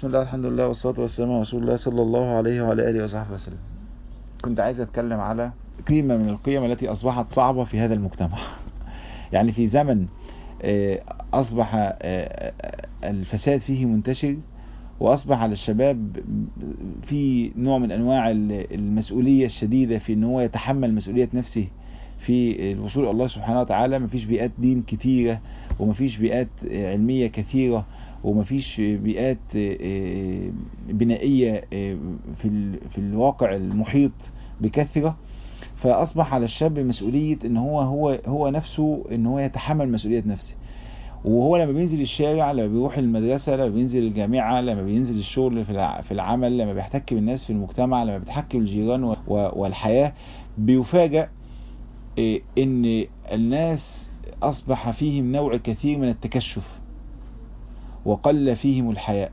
بسم الله الحمد لله والصلاة والسلام على رسول الله صلى الله عليه وعلى آله وصحبه وسلم كنت عايز أتكلم على قيمة من القيم التي أصبحت صعبة في هذا المجتمع يعني في زمن أصبح الفساد فيه منتشر وأصبح على الشباب في نوع من أنواع المسؤولية الشديدة في أنه هو يتحمل مسؤولية نفسه في الوصول الله سبحانه وتعالى مفيش بيئات دين كتيرة ومفيش بيئات علمية كثيرة ومفيش بيئات بنائية في في الواقع المحيط بكثرة فأصبح على الشاب مسؤولية ان هو هو هو نفسه ان هو يتحمل مسؤولية نفسه وهو لما بينزل الشارع لما بيروح المدرسة لما بينزل الجامعة لما بينزل الشغل في العمل لما بيحتك بالناس في المجتمع لما بيحتك بالجيران والحياة بيفاجأ ان الناس اصبح فيهم نوع كثير من التكشف وقل فيهم الحياء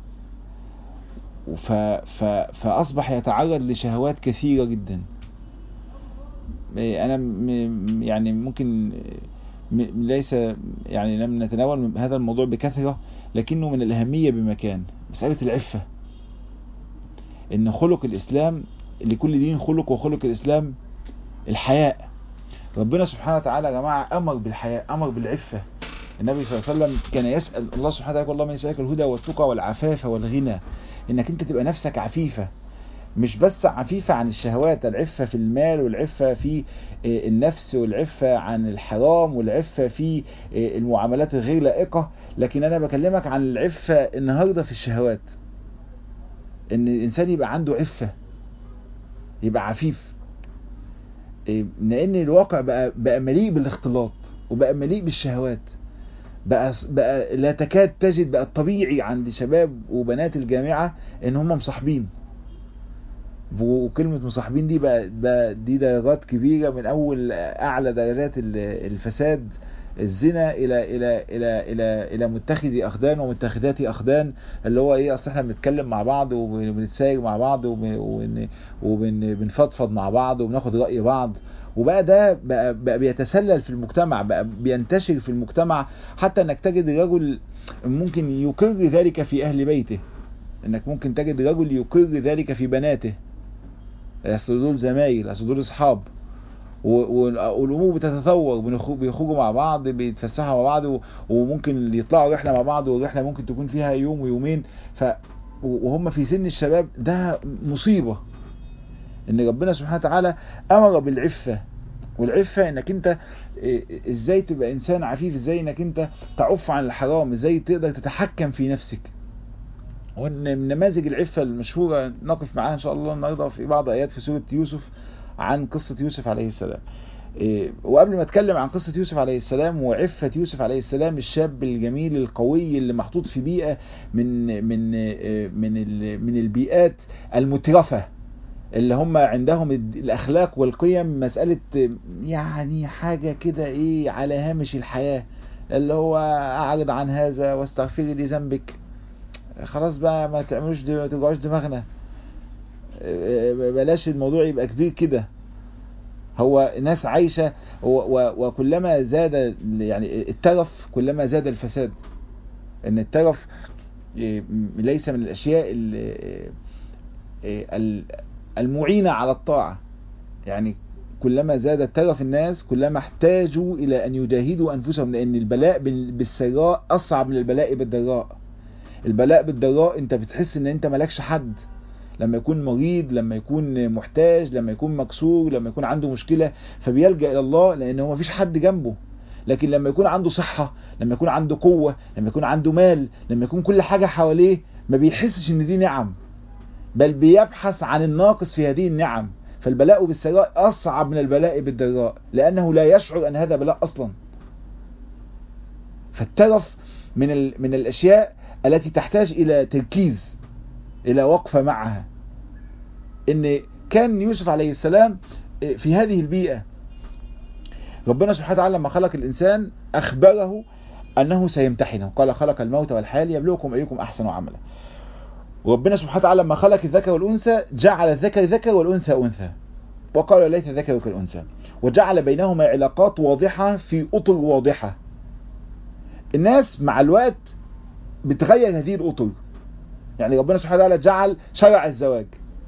ف ف فاصبح يتعرض لشهوات كثيرة جدا انا يعني ممكن ليس يعني لم نتناول هذا الموضوع بكثرة لكنه من الاهمية بمكان مسألة العفة ان خلق الاسلام لكل دين خلق وخلق الاسلام الحياء ربنا سبحانه وتعالى يا جماعة أمر بالحياء أمر بالعفة النبي صلى الله عليه وسلم كان يسأل الله سبحانه وتعالى الله من يسألك الهدى والتقى والعفاف والغنى انك انت تبقى نفسك عفيفة مش بس عفيفة عن الشهوات العفة في المال والعفة في النفس والعفة عن الحرام والعفة في المعاملات الغير لائقة لكن انا بكلمك عن العفة النهاردة في الشهوات ان الانسان يبقى عنده عفة يبقى عفيف لان الواقع بقى بقى مليء بالاختلاط وبقى مليء بالشهوات بقى بقى لا تكاد تجد بقى الطبيعي عند شباب وبنات الجامعه ان هم مصاحبين وكلمه مصاحبين دي بقى, بقى دي درجات كبيره من اول اعلى درجات الفساد الزنا الى الى الى الى الى متخذي اخدان ومتخذات اخدان اللي هو ايه اصل احنا بنتكلم مع بعض وبنتساير مع بعض وبنفضفض مع بعض وبناخد راي بعض وبقى ده بقى, بقى بيتسلل في المجتمع بقى بينتشر في المجتمع حتى انك تجد رجل ممكن يقر ذلك في اهل بيته انك ممكن تجد رجل يقر ذلك في بناته اصل دول زمايل اصل دول اصحاب والامور بتتطور بيخرجوا مع بعض بيتفسحوا مع بعض وممكن يطلعوا رحله مع بعض والرحله ممكن تكون فيها يوم ويومين ف وهم في سن الشباب ده مصيبه ان ربنا سبحانه وتعالى امر بالعفه والعفه انك انت ازاي تبقى انسان عفيف ازاي انك انت تعف عن الحرام ازاي تقدر تتحكم في نفسك وان من نماذج العفه المشهوره نقف معاها ان شاء الله النهارده في بعض ايات في سوره يوسف عن قصة يوسف عليه السلام وقبل ما اتكلم عن قصة يوسف عليه السلام وعفة يوسف عليه السلام الشاب الجميل القوي اللي محطوط في بيئة من من من من البيئات المترفة اللي هم عندهم الاخلاق والقيم مسألة يعني حاجة كده ايه على هامش الحياة اللي هو اعرض عن هذا واستغفري لي ذنبك خلاص بقى ما تعملوش ما توجعوش دماغنا بلاش الموضوع يبقى كبير كده هو ناس عايشة وكلما زاد يعني الترف كلما زاد الفساد ان الترف ليس من الاشياء المعينة على الطاعة يعني كلما زاد ترف الناس كلما احتاجوا الى ان يجاهدوا انفسهم لان البلاء بالسراء اصعب من البلاء بالضراء البلاء بالضراء انت بتحس ان انت مالكش حد لما يكون مريض لما يكون محتاج لما يكون مكسور لما يكون عنده مشكلة فبيلجأ إلى الله لأن هو مفيش حد جنبه لكن لما يكون عنده صحة لما يكون عنده قوة لما يكون عنده مال لما يكون كل حاجة حواليه ما بيحسش ان دي نعم بل بيبحث عن الناقص في هذه النعم فالبلاء بالسراء أصعب من البلاء بالضراء لأنه لا يشعر أن هذا بلاء أصلا فالترف من, ال... من الأشياء التي تحتاج إلى تركيز إلى وقفة معها ان كان يوسف عليه السلام في هذه البيئة ربنا سبحانه وتعالى لما خلق الإنسان أخبره أنه سيمتحنه قال خلق الموت والحياة ليبلوكم أيكم أحسن عملا وربنا سبحانه وتعالى لما خلق الذكر والأنثى جعل الذكر ذكر والأنثى أنثى وقال ليس الذكر كالأنثى وجعل بينهما علاقات واضحة في أطر واضحة الناس مع الوقت بتغير هذه الأطر يعني ربنا سبحانه وتعالى جعل شرع الزواج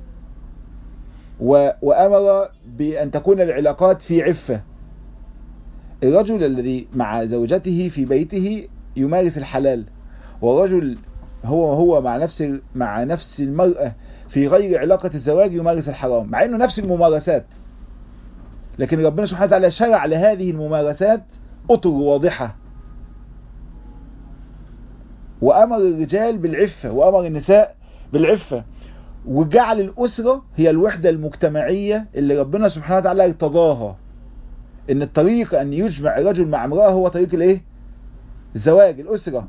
و... وأمر بأن تكون العلاقات في عفة الرجل الذي مع زوجته في بيته يمارس الحلال والرجل هو هو مع نفس مع نفس المرأة في غير علاقة الزواج يمارس الحرام مع انه نفس الممارسات لكن ربنا سبحانه وتعالى شرع لهذه الممارسات اطر واضحة وامر الرجال بالعفة وامر النساء بالعفة وجعل الاسرة هي الوحدة المجتمعية اللي ربنا سبحانه وتعالى ارتضاها ان الطريق ان يجمع رجل مع امرأة هو طريق الايه الزواج الاسرة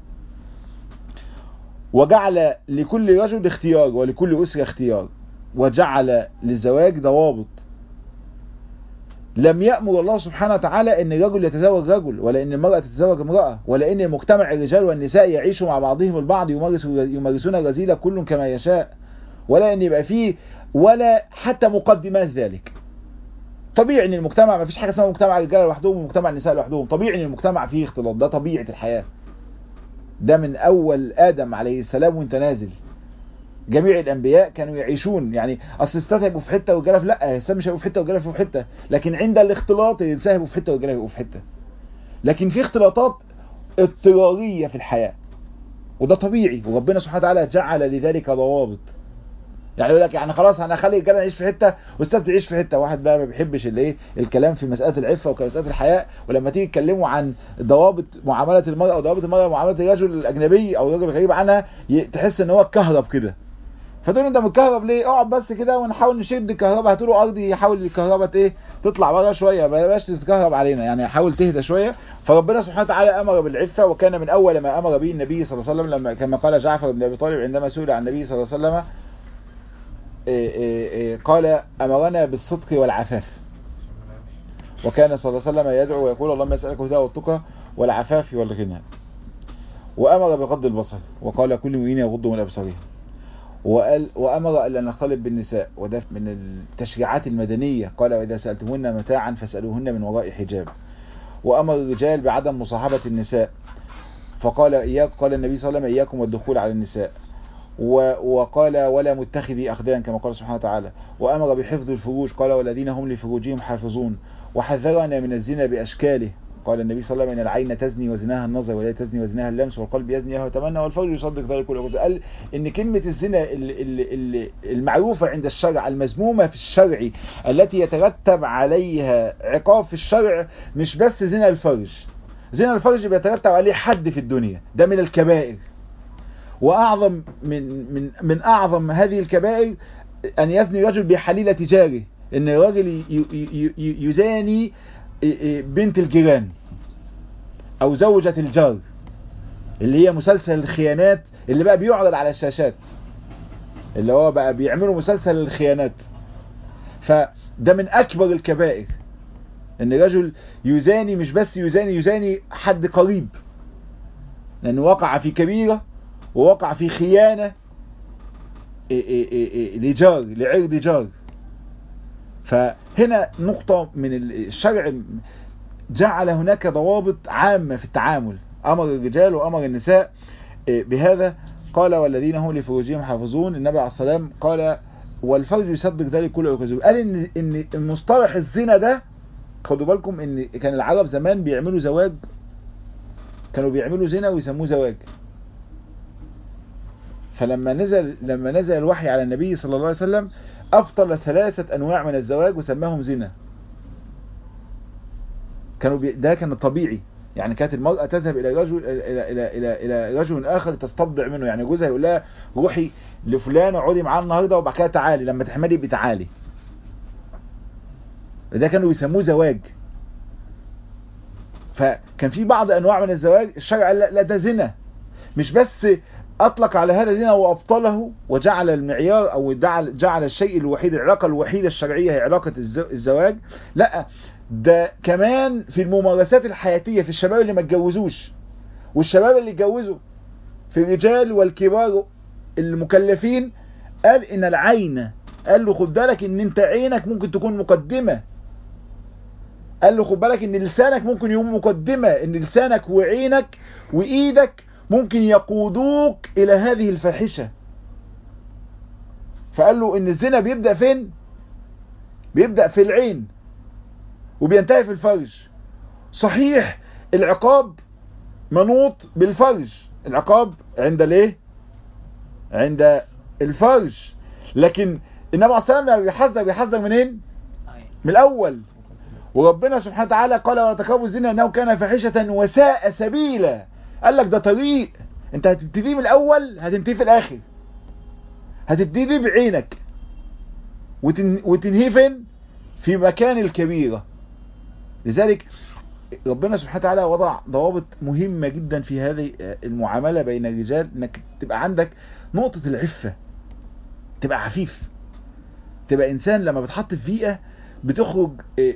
وجعل لكل رجل اختيار ولكل أسرة اختيار وجعل للزواج ضوابط لم يأمر الله سبحانه وتعالى ان الرجل يتزوج رجل ولا ان المرأة تتزوج امرأة ولا ان مجتمع الرجال والنساء يعيشوا مع بعضهم البعض يمارسوا يمارسون الرذيلة كل كما يشاء ولا ان يبقى فيه ولا حتى مقدمات ذلك طبيعي ان المجتمع ما فيش حاجه اسمها مجتمع الرجاله لوحدهم ومجتمع النساء لوحدهم طبيعي ان المجتمع فيه اختلاط ده طبيعه الحياه ده من اول ادم عليه السلام وانت نازل جميع الانبياء كانوا يعيشون يعني اصل الستات هيبقوا في حته والرجاله في لا الستات مش هيبقوا في حته والرجاله في حته لكن عند الاختلاط الانسان هيبقوا في حته والرجاله هيبقوا في حته لكن في اختلاطات اضطراريه في الحياه وده طبيعي وربنا سبحانه وتعالى جعل لذلك ضوابط يعني يقول لك يعني خلاص انا اخلي الرجاله يعيش في حته والستات تعيش في حته واحد بقى ما بيحبش الايه الكلام في مساله العفه ومساله الحياء ولما تيجي تكلموا عن ضوابط معامله المراه او ضوابط المراه معامله الرجل الاجنبي او الرجل الغريب عنها تحس ان هو اتكهرب كده فتقول انت متكهرب ليه اقعد بس كده ونحاول نشد الكهرباء هاتوا ارضي يحاول الكهرباء ايه تطلع بره شويه ما بلاش تتكهرب علينا يعني حاول تهدى شويه فربنا سبحانه وتعالى امر بالعفه وكان من اول ما امر به النبي صلى الله عليه وسلم لما كما قال جعفر بن ابي طالب عندما سئل عن النبي صلى الله عليه وسلم إيه إيه إيه قال امرنا بالصدق والعفاف وكان صلى الله عليه وسلم يدعو ويقول اللهم اسالك الهدى والتقى والعفاف والغنى وامر بغض البصر وقال كل مؤمن يغض من ابصاره وقال وامر الا نختلط بالنساء وده من التشريعات المدنيه قال واذا سالتموهن متاعا فاسالوهن من وراء حجاب وامر الرجال بعدم مصاحبه النساء فقال اياك قال النبي صلى الله عليه وسلم اياكم والدخول على النساء وقال ولا متخذي أخدان كما قال سبحانه وتعالى وأمر بحفظ الفروج قال والذين هم لفروجهم حافظون وحذرنا من الزنا بأشكاله قال النبي صلى الله عليه وسلم ان العين تزني وزناها النظر ولا تزني وزناها اللمس والقلب يزني ويتمنى والفرج يصدق ذلك كله قال ان كلمة الزنا المعروفة عند الشرع المذمومة في الشرع التي يترتب عليها عقاب في الشرع مش بس زنا الفرج زنا الفرج بيترتب عليه حد في الدنيا ده من الكبائر واعظم من من من اعظم هذه الكبائر ان يزني رجل بحليلة جاره ان الراجل يزاني بنت الجيران او زوجة الجار اللي هي مسلسل الخيانات اللي بقى بيعرض على الشاشات اللي هو بقى بيعملوا مسلسل الخيانات فده من اكبر الكبائر ان رجل يزاني مش بس يزاني يزاني حد قريب لانه وقع في كبيره ووقع في خيانة لجار لعرض جار فهنا نقطة من الشرع جعل هناك ضوابط عامة في التعامل أمر الرجال وأمر النساء بهذا قال والذين هم لفروجهم حافظون النبي عليه السلام قال والفرج يصدق ذلك كله ويكذب قال ان ان المصطلح الزنا ده خدوا بالكم ان كان العرب زمان بيعملوا زواج كانوا بيعملوا زنا ويسموه زواج فلما نزل لما نزل الوحي على النبي صلى الله عليه وسلم أبطل ثلاثة أنواع من الزواج وسماهم زنا كانوا بي... ده كان طبيعي يعني كانت المرأة تذهب إلى رجل إلى إلى إلى إلى رجل آخر تستبضع منه يعني جوزها يقول لها روحي لفلان اقعدي معاه النهارده وبعد كده تعالي لما تحملي يبقى تعالي ده كانوا بيسموه زواج فكان في بعض أنواع من الزواج الشرع لا, لا ده زنا مش بس أطلق على هذا الزنا وأبطله وجعل المعيار أو جعل, جعل الشيء الوحيد العلاقة الوحيدة الشرعية هي علاقة الزواج لا ده كمان في الممارسات الحياتية في الشباب اللي ما اتجوزوش والشباب اللي اتجوزوا في الرجال والكبار المكلفين قال ان العين قال له خد بالك ان انت عينك ممكن تكون مقدمة قال له خد بالك ان لسانك ممكن يكون مقدمة ان لسانك وعينك وايدك ممكن يقودوك الى هذه الفاحشة فقال له ان الزنا بيبدأ فين بيبدأ في العين وبينتهي في الفرج صحيح العقاب منوط بالفرج العقاب عند الايه عند الفرج لكن النبي عليه الصلاه والسلام بيحذر بيحذر منين من الاول وربنا سبحانه وتعالى قال ولا تقربوا الزنا انه كان فاحشه وساء سبيلا قال لك ده طريق انت هتبتدي من الاول هتنتهي في الاخر هتبتدي بعينك وتن... وتنهي فين في مكان الكبيره لذلك ربنا سبحانه وتعالى وضع ضوابط مهمة جدا في هذه المعاملة بين الرجال انك تبقى عندك نقطة العفة تبقى عفيف تبقى انسان لما بتحط في بيئة بتخرج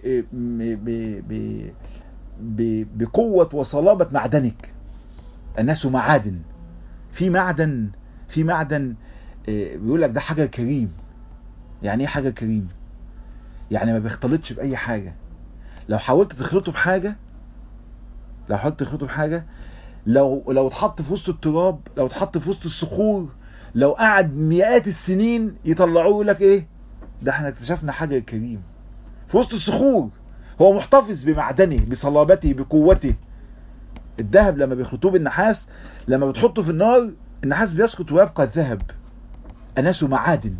بقوة وصلابة معدنك الناس معادن في معدن في معدن بيقول لك ده حاجة كريم يعني ايه حاجة كريم يعني ما بيختلطش بأي حاجة لو حاولت تخلطه بحاجة لو حاولت تخلطه بحاجة لو لو اتحط في وسط التراب لو اتحط في وسط الصخور لو قعد مئات السنين يطلعوه لك ايه ده احنا اكتشفنا حاجة كريم في وسط الصخور هو محتفظ بمعدنه بصلابته بقوته الذهب لما بيخلطوه بالنحاس لما بتحطه في النار النحاس بيسقط ويبقى الذهب الناس معادن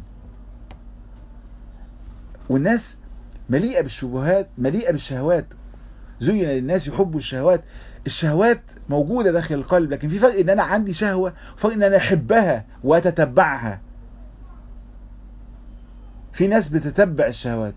والناس مليئة بالشبهات مليئة بالشهوات زين للناس يحبوا الشهوات الشهوات موجودة داخل القلب لكن في فرق ان انا عندي شهوة وفرق ان انا احبها واتتبعها في ناس بتتبع الشهوات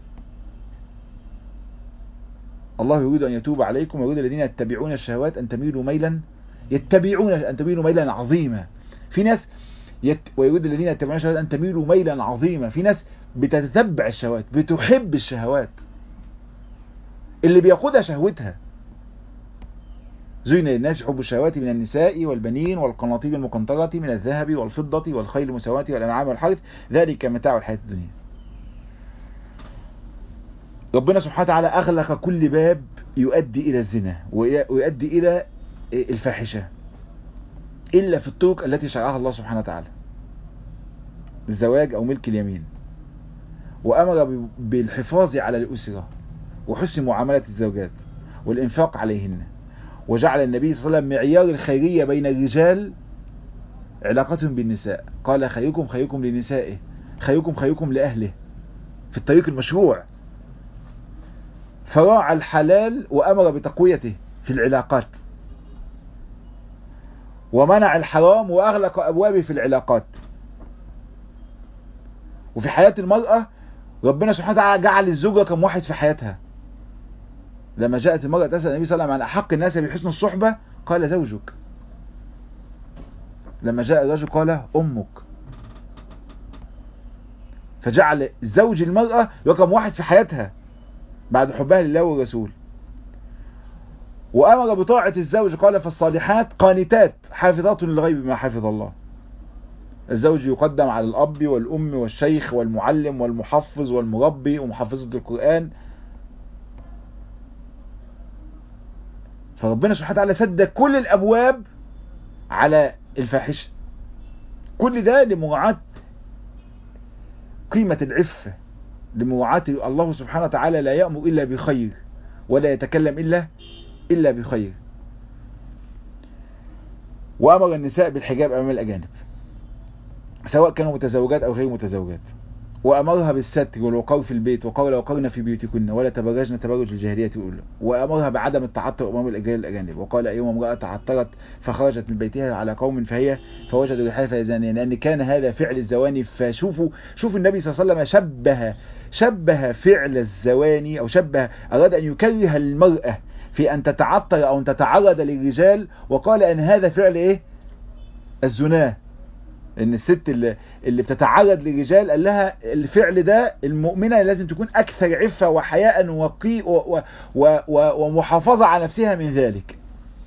الله يريد ان يتوب عليكم ويريد الذين يتبعون الشهوات ان تميلوا ميلا يتبعون ان تميلوا ميلا عظيما في ناس يت... ويريد الذين يتبعون الشهوات ان تميلوا ميلا عظيما في ناس بتتتبع الشهوات بتحب الشهوات اللي بيقودها شهوتها زين للناس حب الشهوات من النساء والبنين والقناطير المقنطرة من الذهب والفضة والخيل المساواة والأنعام والحرث ذلك متاع الحياة الدنيا ربنا سبحانه وتعالى أغلق كل باب يؤدي إلى الزنا ويؤدي إلى الفاحشة إلا في الطرق التي شرعها الله سبحانه وتعالى الزواج أو ملك اليمين وأمر بالحفاظ على الأسرة وحسن معاملة الزوجات والإنفاق عليهن وجعل النبي صلى الله عليه وسلم معيار الخيرية بين الرجال علاقتهم بالنساء قال خيركم خيركم لنسائه خيركم خيركم لأهله في الطريق المشروع فراعى الحلال وأمر بتقويته في العلاقات ومنع الحرام وأغلق أبوابه في العلاقات وفي حياة المرأة ربنا سبحانه وتعالى جعل الزوجة كم واحد في حياتها لما جاءت المرأة تسأل النبي صلى الله عليه وسلم عن أحق الناس بحسن الصحبة قال زوجك لما جاء الرجل قال أمك فجعل زوج المرأة رقم واحد في حياتها بعد حبها لله والرسول وأمر بطاعة الزوج قال فالصالحات قانتات حافظات للغيب بما حفظ الله الزوج يقدم على الأب والأم والشيخ والمعلم والمحفظ والمربي ومحفظة القرآن فربنا سبحانه وتعالى سد كل الأبواب على الفاحشة كل ده لمراعاة قيمة العفة لمراعاة الله سبحانه وتعالى لا يأمر إلا بخير ولا يتكلم إلا إلا بخير وأمر النساء بالحجاب أمام الأجانب سواء كانوا متزوجات أو غير متزوجات وأمرها بالستر والوقار في البيت وقال وقرن في بيوتكن ولا تبرجن تبرج الجاهلية الأولى وأمرها بعدم التعطر أمام الرجال الأجانب وقال أيما امرأة تعطرت فخرجت من بيتها على قوم فهي فوجدوا ريحها فيزانيا لأن كان هذا فعل الزواني فشوفوا شوف النبي صلى الله عليه وسلم شبه شبه فعل الزواني أو شبه أراد أن يكره المرأة في أن تتعطر أو أن تتعرض للرجال وقال أن هذا فعل إيه الزناه ان الست اللي, اللي بتتعرض للرجال قال لها الفعل ده المؤمنة لازم تكون اكثر عفة وحياء وقي و و و ومحافظة على نفسها من ذلك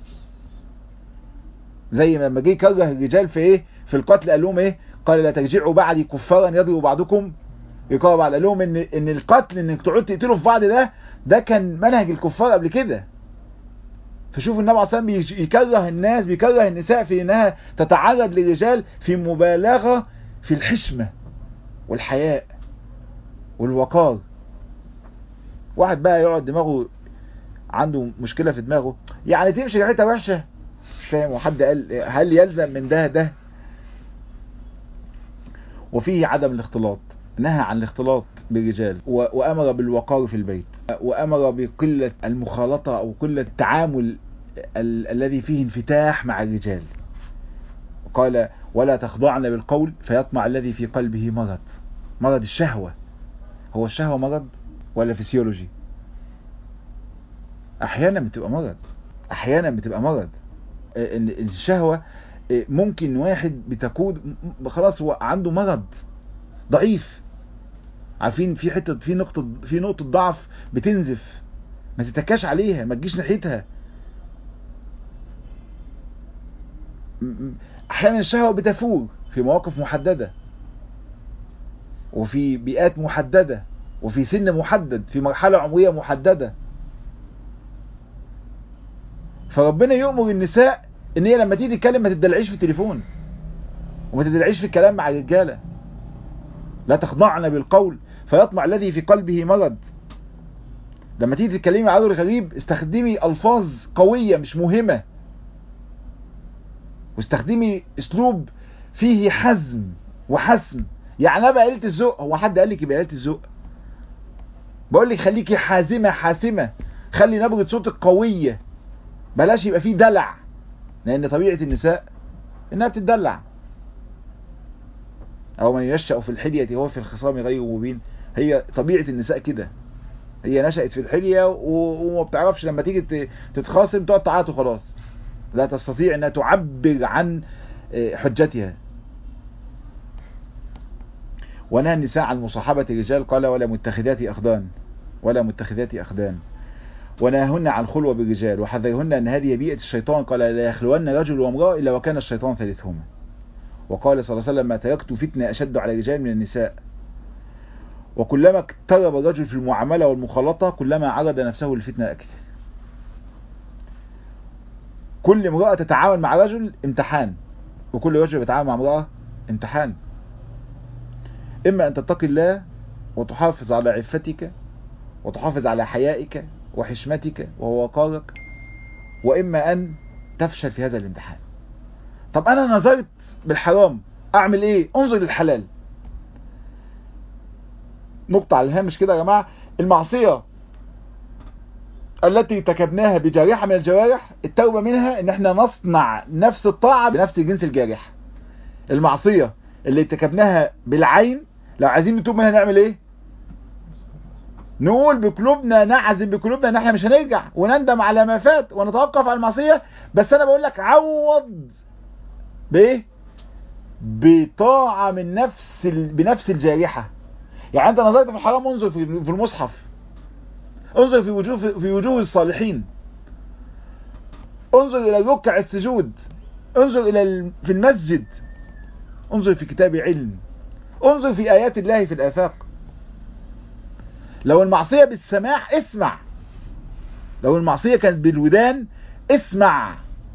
زي ما لما جه يكره الرجال في ايه في القتل قال لهم ايه قال لا ترجعوا بعدي كفارا يضرب بعضكم يقال بعض قال لهم ان ان القتل انك تقعد تقتلوا في بعض ده ده كان منهج الكفار قبل كده فشوف النبي عليه الصلاه والسلام بيكره الناس بيكره النساء في انها تتعرض للرجال في مبالغه في الحشمه والحياء والوقار واحد بقى يقعد دماغه عنده مشكلة في دماغه يعني تمشي ريحتها وحشة مش فاهم وحد قال هل يلزم من ده ده وفيه عدم الاختلاط نهى عن الاختلاط بالرجال وأمر بالوقار في البيت وأمر بقلة المخالطة أو قلة التعامل ال الذي فيه انفتاح مع الرجال قال ولا تخضعن بالقول فيطمع الذي في قلبه مرض مرض الشهوة هو الشهوة مرض ولا فسيولوجي احيانا بتبقى مرض احيانا بتبقى مرض الشهوة ممكن واحد بتكون خلاص هو عنده مرض ضعيف عارفين في حته في نقطه في نقطه ضعف بتنزف ما تتكاش عليها ما تجيش ناحيتها احيانا الشهوه بتثور في مواقف محدده وفي بيئات محدده وفي سن محدد في مرحله عمريه محدده فربنا يؤمر النساء ان هي لما تيجي تتكلم ما تدلعيش في التليفون وما تدلعيش في الكلام مع الرجاله لا تخضعن بالقول فيطمع الذي في قلبه مرض لما تيجي تتكلمي مع رجل غريب استخدمي الفاظ قويه مش مهمه واستخدمي اسلوب فيه حزم وحسم يعني انا بقى قلت الذوق هو حد قال لك يبقى قلت الذوق بقول لك خليكي حازمه حاسمه خلي نبره صوتك قويه بلاش يبقى فيه دلع لان طبيعه النساء انها بتدلع او من يشأ في الحلية هو في الخصام غير مبين هي طبيعة النساء كده هي نشأت في الحلية وما بتعرفش لما تيجي تتخاصم تقعد تعيط وخلاص لا تستطيع انها تعبر عن حجتها ونهى النساء عن مصاحبة الرجال قال ولا متخذات أخدان ولا متخذات أخدان ونههن عن خلوة بالرجال وحذرهن أن هذه بيئة الشيطان قال لا يخلون رجل وامرأة إلا وكان الشيطان ثالثهما وقال صلى الله عليه وسلم ما تركت فتنة أشد على الرجال من النساء وكلما اقترب الرجل في المعاملة والمخالطة كلما عرض نفسه للفتنة أكثر كل امرأة تتعامل مع رجل امتحان وكل رجل بيتعامل مع امرأة امتحان إما أن تتقي الله وتحافظ على عفتك وتحافظ على حيائك وحشمتك ووقارك وإما أن تفشل في هذا الامتحان طب أنا نظرت بالحرام أعمل إيه انظر للحلال نقطة على الهامش كده يا جماعة المعصية التي ارتكبناها بجارحة من الجوارح التوبة منها ان احنا نصنع نفس الطاعة بنفس جنس الجارحة المعصية اللي ارتكبناها بالعين لو عايزين نتوب منها نعمل ايه نقول بقلوبنا نعزم بقلوبنا ان احنا مش هنرجع ونندم على ما فات ونتوقف عن المعصية بس انا بقول لك عوض بايه بطاعة من نفس ال... بنفس الجارحة يعني انت نظرت في الحرام انظر في في المصحف انظر في وجوه في وجوه الصالحين انظر الى ركع السجود انظر الى ال... في المسجد انظر في كتاب علم انظر في ايات الله في الافاق لو المعصية بالسماع اسمع لو المعصية كانت بالودان اسمع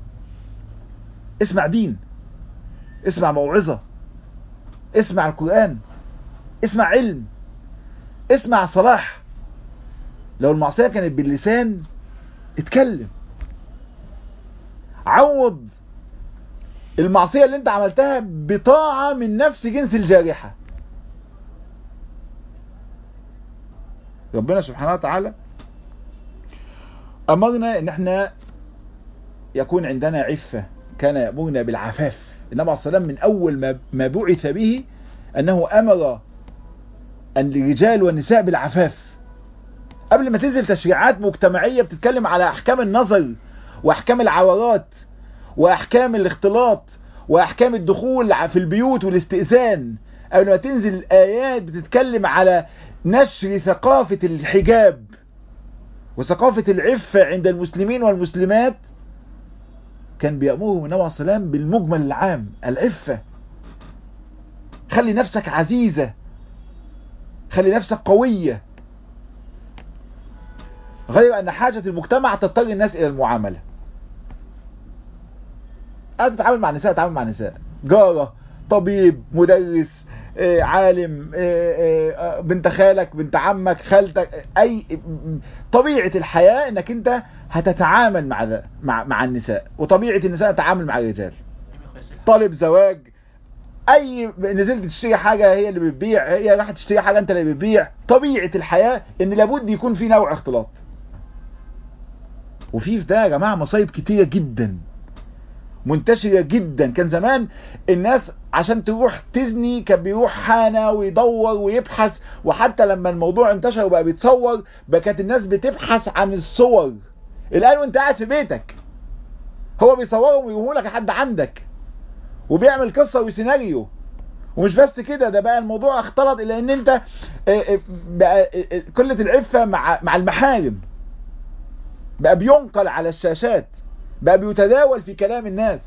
اسمع دين اسمع موعظة اسمع القرآن اسمع علم اسمع صلاح لو المعصية كانت باللسان اتكلم عوض المعصية اللي انت عملتها بطاعة من نفس جنس الجارحة ربنا سبحانه وتعالى امرنا ان احنا يكون عندنا عفة كان يأمرنا بالعفاف النبي عليه الصلاة والسلام من اول ما بعث به انه امر ان الرجال والنساء بالعفاف قبل ما تنزل تشريعات مجتمعية بتتكلم على احكام النظر واحكام العورات واحكام الاختلاط واحكام الدخول في البيوت والاستئذان قبل ما تنزل ايات بتتكلم على نشر ثقافة الحجاب وثقافة العفة عند المسلمين والمسلمات كان بيأمرهم النبي عليه السلام بالمجمل العام العفة خلي نفسك عزيزة خلي نفسك قوية غير أن حاجة المجتمع تضطر الناس إلى المعاملة أنت تتعامل مع نساء تتعامل مع نساء جارة طبيب مدرس آه، عالم آه، آه، بنت خالك بنت عمك خالتك اي طبيعة الحياة انك انت هتتعامل مع ذا- مع مع النساء وطبيعة النساء تتعامل مع الرجال طالب زواج اي نزلت تشتري حاجة هي اللي بتبيع هي راح تشتري حاجة انت اللي بتبيع طبيعة الحياة ان لابد يكون في نوع اختلاط وفي في ده يا جماعة مصايب كتيرة جدا منتشرة جدا كان زمان الناس عشان تروح تزني كان بيروح حانة ويدور ويبحث وحتى لما الموضوع انتشر وبقى بيتصور بقى كانت الناس بتبحث عن الصور الآن وانت قاعد في بيتك هو بيصورهم ويجيبهم لك لحد عندك وبيعمل قصة وسيناريو ومش بس كده ده بقى الموضوع اختلط الى ان انت اه، اه، بقى اه، اه، قلة العفة مع مع المحارم بقى بينقل على الشاشات بقى بيتداول في كلام الناس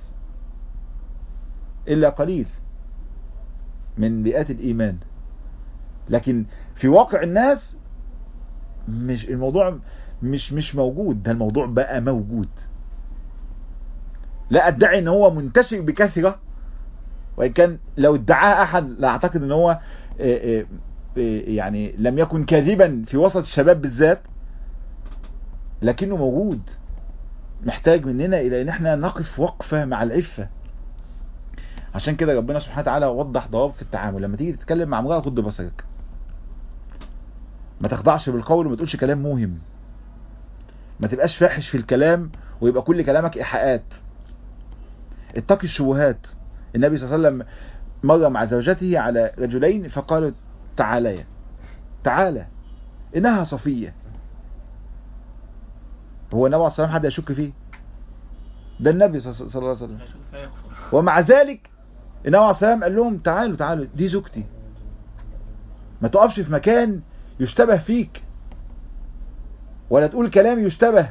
إلا قليل من بيئات الإيمان لكن في واقع الناس مش الموضوع مش مش موجود ده الموضوع بقى موجود لا ادعي ان هو منتشر بكثرة وان كان لو ادعاه احد لا اعتقد ان هو آه، آه، آه، يعني لم يكن كاذبا في وسط الشباب بالذات لكنه موجود محتاج مننا الى ان احنا نقف وقفة مع العفة عشان كده ربنا سبحانه وتعالى وضح ضوابط في التعامل لما تيجي تتكلم مع امرأة غض بصرك ما تخضعش بالقول وما تقولش كلام موهم ما تبقاش فاحش في الكلام ويبقى كل كلامك ايحاءات اتقي الشبهات النبي صلى الله عليه وسلم مر مع زوجته على رجلين فقالوا تعاليا تعالى انها صفية هو النبي عليه الصلاة والسلام حد يشك فيه ده النبي صلى صلى الله عليه وسلم ومع ذلك النبي عليه الصلاة والسلام قال لهم تعالوا تعالوا دي زوجتي ما تقفش في مكان يشتبه فيك ولا تقول كلام يشتبه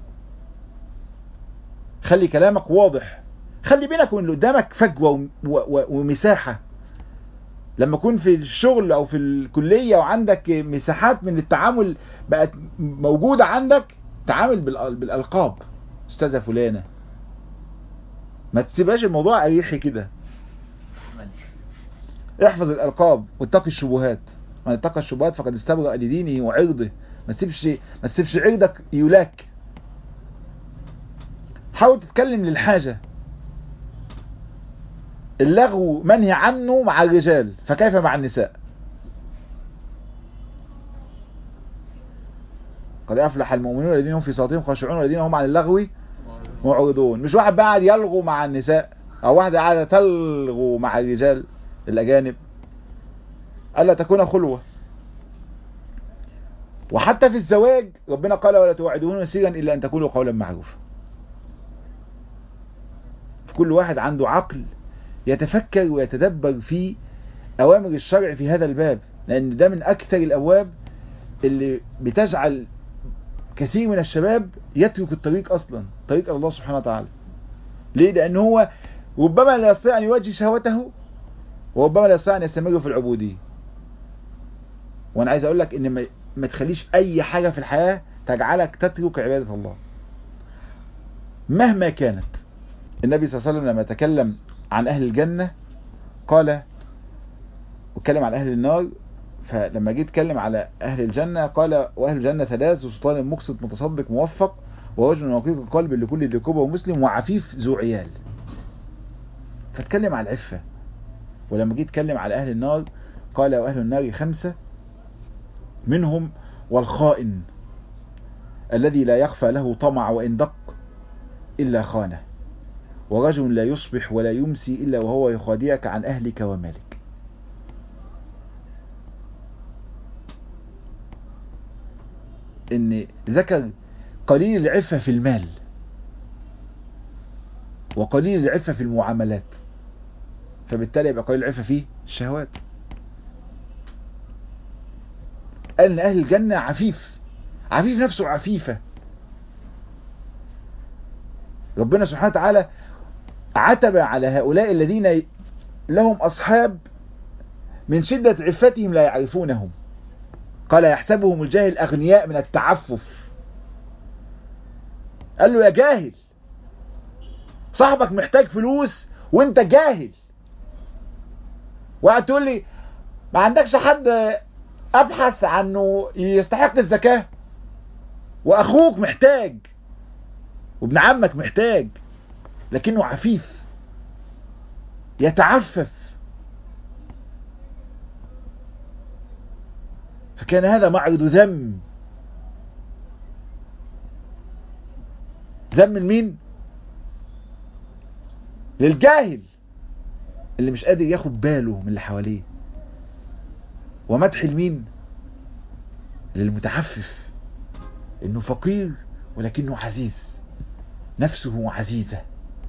خلي كلامك واضح خلي بينك وبين اللي قدامك فجوة و- و- ومساحة لما تكون في الشغل او في الكلية وعندك مساحات من التعامل بقت موجودة عندك تعامل بالأ- بالالقاب استاذة فلانة ما تسيبهاش الموضوع اريحي كده احفظ الالقاب واتقي الشبهات من اتقى الشبهات فقد استبرأ لدينه وعرضه ما تسيبش ما تسيبش عرضك يلاك حاول تتكلم للحاجة اللغو منهي عنه مع الرجال فكيف مع النساء قد أفلح المؤمنون الذين هم في صلاتهم خاشعون والذين هم عن اللغو معرضون مش واحد بقى قاعد يلغو مع النساء أو واحدة قاعدة تلغو مع الرجال الأجانب ألا تكون خلوة وحتى في الزواج ربنا قال ولا توعدون سرا إلا أن تكونوا قولا معروفا كل واحد عنده عقل يتفكر ويتدبر في أوامر الشرع في هذا الباب لأن ده من أكثر الأبواب اللي بتجعل كثير من الشباب يترك الطريق أصلا طريق الله سبحانه وتعالى ليه؟ لأن هو ربما لا يستطيع أن يواجه شهوته وربما لا يستطيع أن يستمر في العبودية وأنا عايز أقول لك إن ما, ما تخليش أي حاجة في الحياة تجعلك تترك عبادة الله مهما كانت النبي صلى الله عليه وسلم لما تكلم عن أهل الجنة قال واتكلم عن أهل النار فلما جيت اتكلم على أهل الجنة قال وأهل الجنة ثلاث وسلطان مقسط متصدق موفق ورجل رقيق القلب لكل ذي قوة ومسلم وعفيف ذو عيال فاتكلم على العفة ولما جيت اتكلم على أهل النار قال وأهل النار خمسة منهم والخائن الذي لا يخفى له طمع وإن دق إلا خانه ورجل لا يصبح ولا يمسي إلا وهو يخادعك عن أهلك ومالك إن ذكر قليل العفة في المال وقليل العفة في المعاملات فبالتالي يبقى قليل العفة في الشهوات قال ان اهل الجنة عفيف عفيف نفسه عفيفة ربنا سبحانه وتعالى عتب على هؤلاء الذين لهم أصحاب من شدة عفتهم لا يعرفونهم قال يحسبهم الجاهل أغنياء من التعفف قال له يا جاهل صاحبك محتاج فلوس وانت جاهل وقعد تقول لي ما عندكش حد ابحث عنه يستحق الزكاة واخوك محتاج وابن عمك محتاج لكنه عفيف يتعفف فكان هذا معرض ذم ذم لمين للجاهل اللي مش قادر ياخد باله من اللي حواليه ومدح لمين للمتعفف انه فقير ولكنه عزيز نفسه عزيزة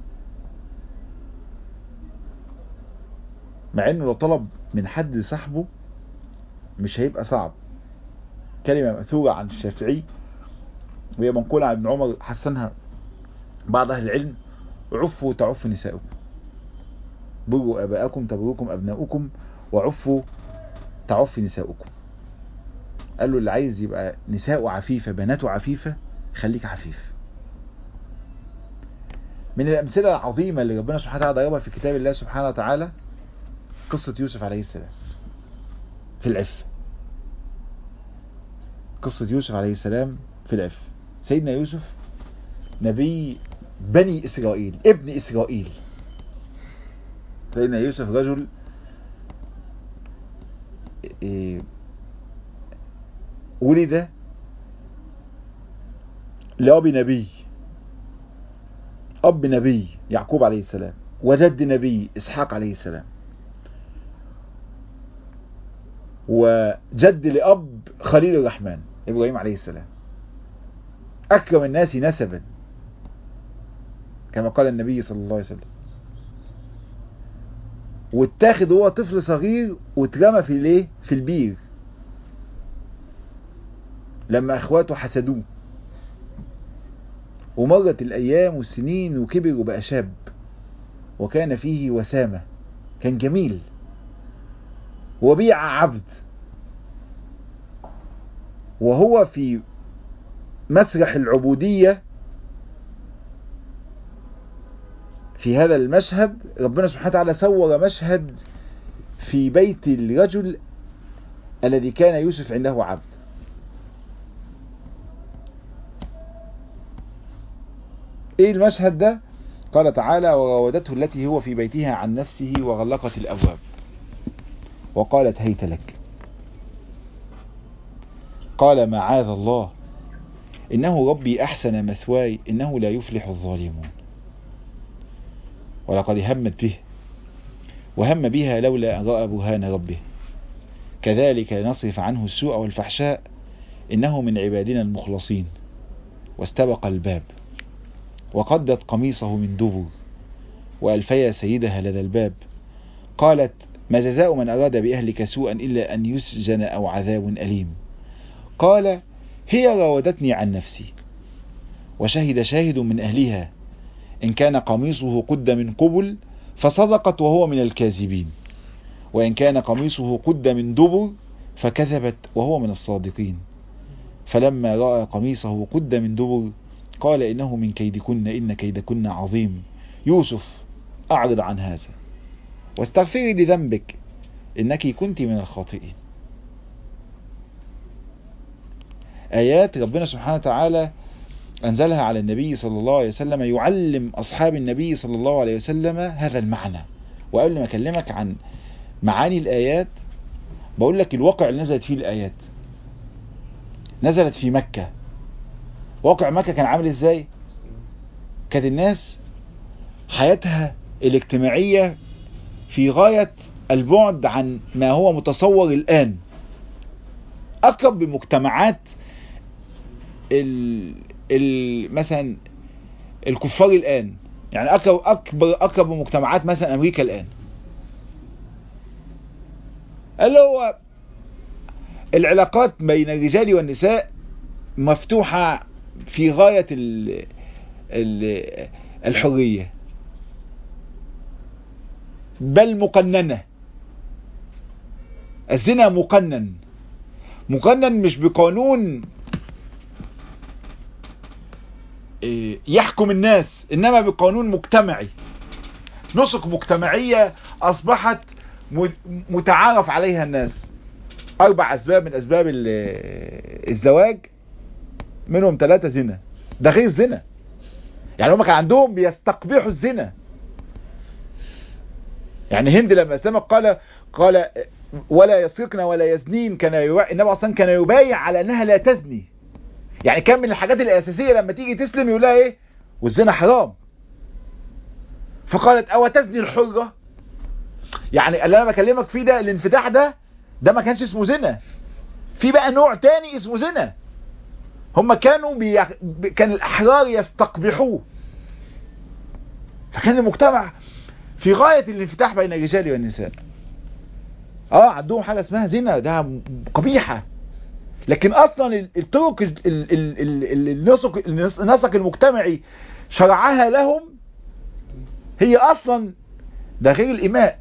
مع انه لو طلب من حد صاحبه مش هيبقى صعب كلمة مأثورة عن الشافعي وهي منقولة عن ابن عمر حسنها بعض أهل العلم عفوا تعف نساؤكم بروا آباءكم تبروكم أبناؤكم وعفوا تعف نساؤكم قال له اللي عايز يبقى نساء عفيفة بناته عفيفة خليك عفيف من الأمثلة العظيمة اللي ربنا سبحانه وتعالى ضربها في كتاب الله سبحانه وتعالى قصة يوسف عليه السلام في العفة قصة يوسف عليه السلام في العفة سيدنا يوسف نبي بني إسرائيل ابن إسرائيل سيدنا يوسف رجل ولد لأب نبي أب نبي يعقوب عليه السلام وجد نبي إسحاق عليه السلام وجد لأب خليل الرحمن إبراهيم عليه السلام أكرم الناس نسبا كما قال النبي صلى الله عليه وسلم واتاخد هو طفل صغير واترمى في الايه في البير لما اخواته حسدوه ومرت الايام والسنين وكبر وبقى شاب وكان فيه وسامة كان جميل وبيع عبد وهو في مسرح العبودية في هذا المشهد ربنا سبحانه وتعالى صور مشهد في بيت الرجل الذي كان يوسف عنده عبد ايه المشهد ده قال تعالى وراودته التي هو في بيتها عن نفسه وغلقت الابواب وقالت هيت لك قال معاذ الله انه ربي احسن مثواي انه لا يفلح الظالمون ولقد همت به وهم بها لولا أن رأى برهان ربه كذلك نصرف عنه السوء والفحشاء إنه من عبادنا المخلصين واستبق الباب وقدت قميصه من دبر وألفيا سيدها لدى الباب قالت ما جزاء من أراد بأهلك سوءا إلا أن يسجن أو عذاب أليم قال هي راودتني عن نفسي وشهد شاهد من أهلها إن كان قميصه قد من قبل فصدقت وهو من الكاذبين وإن كان قميصه قد من دبر فكذبت وهو من الصادقين فلما رأى قميصه قد من دبر قال إنه من كيدكن إن كيدكن عظيم يوسف أعرض عن هذا واستغفري لذنبك إنك كنت من الخاطئين آيات ربنا سبحانه وتعالى أنزلها على النبي صلى الله عليه وسلم يعلم أصحاب النبي صلى الله عليه وسلم هذا المعنى وقبل ما أكلمك عن معاني الآيات بقول لك الواقع اللي نزلت فيه الآيات نزلت في مكة واقع مكة كان عامل ازاي كانت الناس حياتها الاجتماعية في غاية البعد عن ما هو متصور الآن أقرب بمجتمعات ال... ال... مثلا الكفار الآن يعني أقرب أكبر أقرب مجتمعات مثلا أمريكا الآن اللي هو العلاقات بين الرجال والنساء مفتوحة في غاية ال... ال... الحرية بل مقننة الزنا مقنن مقنن مش بقانون يحكم الناس انما بقانون مجتمعي نسق مجتمعية اصبحت م- متعارف عليها الناس اربع اسباب من اسباب ال- الزواج منهم ثلاثة زنا ده غير زنا يعني هم كان عندهم بيستقبحوا الزنا يعني هند لما اسلمت قال قال ولا يسرقن ولا يزنين كان يبا... النبي اصلا كان يبايع على انها لا تزني يعني كان من الحاجات الاساسيه لما تيجي تسلم يقول لها ايه والزنا حرام فقالت او تزني الحره يعني اللي انا بكلمك فيه ده الانفتاح ده ده ما كانش اسمه زنا في بقى نوع تاني اسمه زنا هم كانوا بي... كان الاحرار يستقبحوه فكان المجتمع في غاية الانفتاح بين الرجال والنساء اه عندهم حاجة اسمها زنا ده قبيحة لكن اصلا الطرق ال- ال- ال- ال- النسق النسق المجتمعي شرعها لهم هي اصلا ده غير الاماء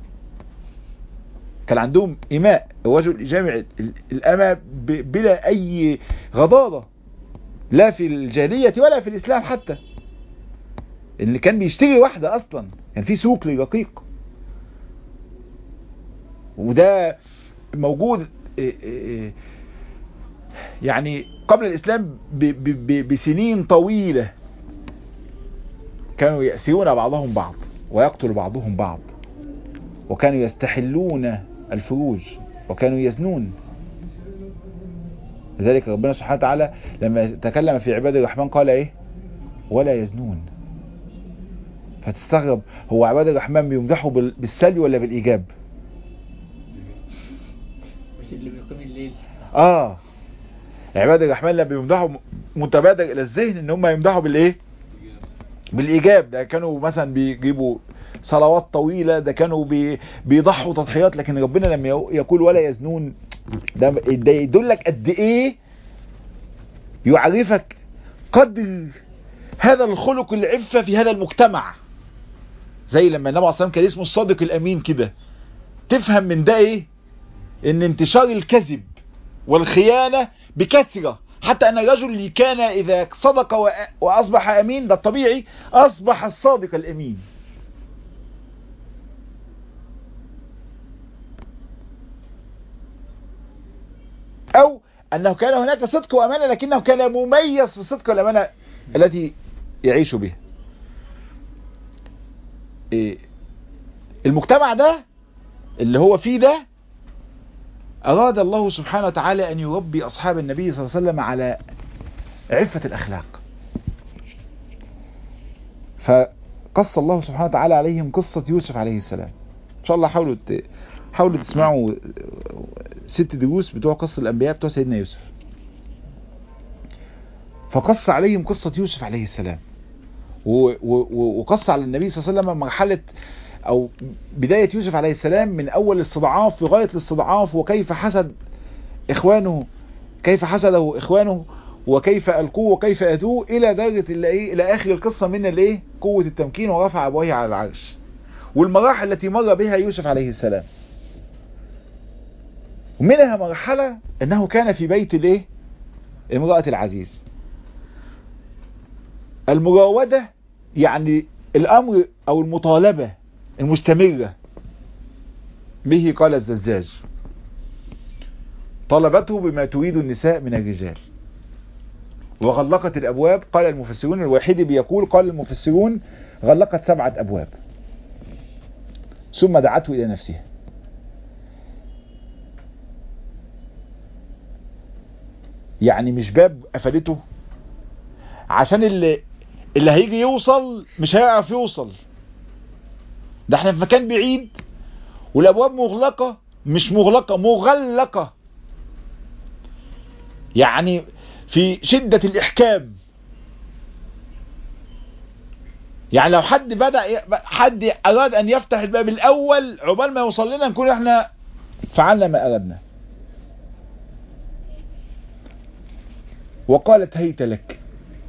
كان عندهم إماء الرجل جامع ال- الأمة ب- بلا أي غضاضة لا في الجاهلية ولا في الإسلام حتى اللي كان بيشتري واحدة أصلا كان في سوق لرقيق وده موجود إيه إيه يعني قبل الإسلام ب- ب- ب- بسنين طويلة كانوا يأسرون بعضهم بعض ويقتل بعضهم بعض وكانوا يستحلون الفروج وكانوا يزنون لذلك ربنا سبحانه وتعالى لما تكلم في عباد الرحمن قال ايه ولا يزنون فتستغرب هو عباد الرحمن بيمدحوا بال- بالسلب ولا بالايجاب مش اللي بيقيم الليل اه عباد الرحمن لما بيمدحوا م- متبادر الى الذهن ان هم يمدحوا بالايه بالايجاب ده كانوا مثلا بيجيبوا صلوات طويله ده كانوا بي بيضحوا تضحيات لكن ربنا لما يقو- يقول ولا يزنون ده ده يدلك قد ايه يعرفك قدر هذا الخلق العفه في هذا المجتمع زي لما النبي عليه الصلاه والسلام كان اسمه الصادق الامين كده تفهم من ده ايه ان انتشار الكذب والخيانة بكثرة حتى ان الرجل اللي كان اذا صدق وأ- واصبح امين ده الطبيعي اصبح الصادق الامين او انه كان هناك صدق وامانة لكنه كان مميز في الصدق والامانة التي يعيش بها إيه، المجتمع ده اللي هو فيه ده أراد الله سبحانه وتعالى أن يربي أصحاب النبي صلى الله عليه وسلم على عفة الأخلاق فقص الله سبحانه وتعالى عليهم قصة يوسف عليه السلام إن شاء الله حاولوا ت... حاولوا تسمعوا ست دروس بتوع قصة الأنبياء بتوع سيدنا يوسف فقص عليهم قصة يوسف عليه السلام و... و... وقص على النبي صلى الله عليه وسلم مرحلة او بداية يوسف عليه السلام من اول الاستضعاف في غاية الاستضعاف وكيف حسد اخوانه كيف حسده اخوانه وكيف القوه وكيف اذوه الى درجة اللي ايه الى اخر القصة من الايه قوة التمكين ورفع ابويه على العرش والمراحل التي مر بها يوسف عليه السلام ومنها مرحلة انه كان في بيت الايه امرأة العزيز المراودة يعني الامر او المطالبة المستمرة به قال الزجاج طلبته بما تريد النساء من الرجال وغلقت الابواب قال المفسرون الواحد بيقول قال المفسرون غلقت سبعة ابواب ثم دعته الى نفسها يعني مش باب قفلته عشان اللي اللي هيجي يوصل مش هيعرف يوصل ده احنا في مكان بعيد والابواب مغلقة مش مغلقة مغلقة يعني في شدة الاحكام يعني لو حد بدأ ي- حد اراد ان يفتح الباب الاول عقبال ما يوصل لنا نكون احنا فعلنا ما اردنا وقالت هيت لك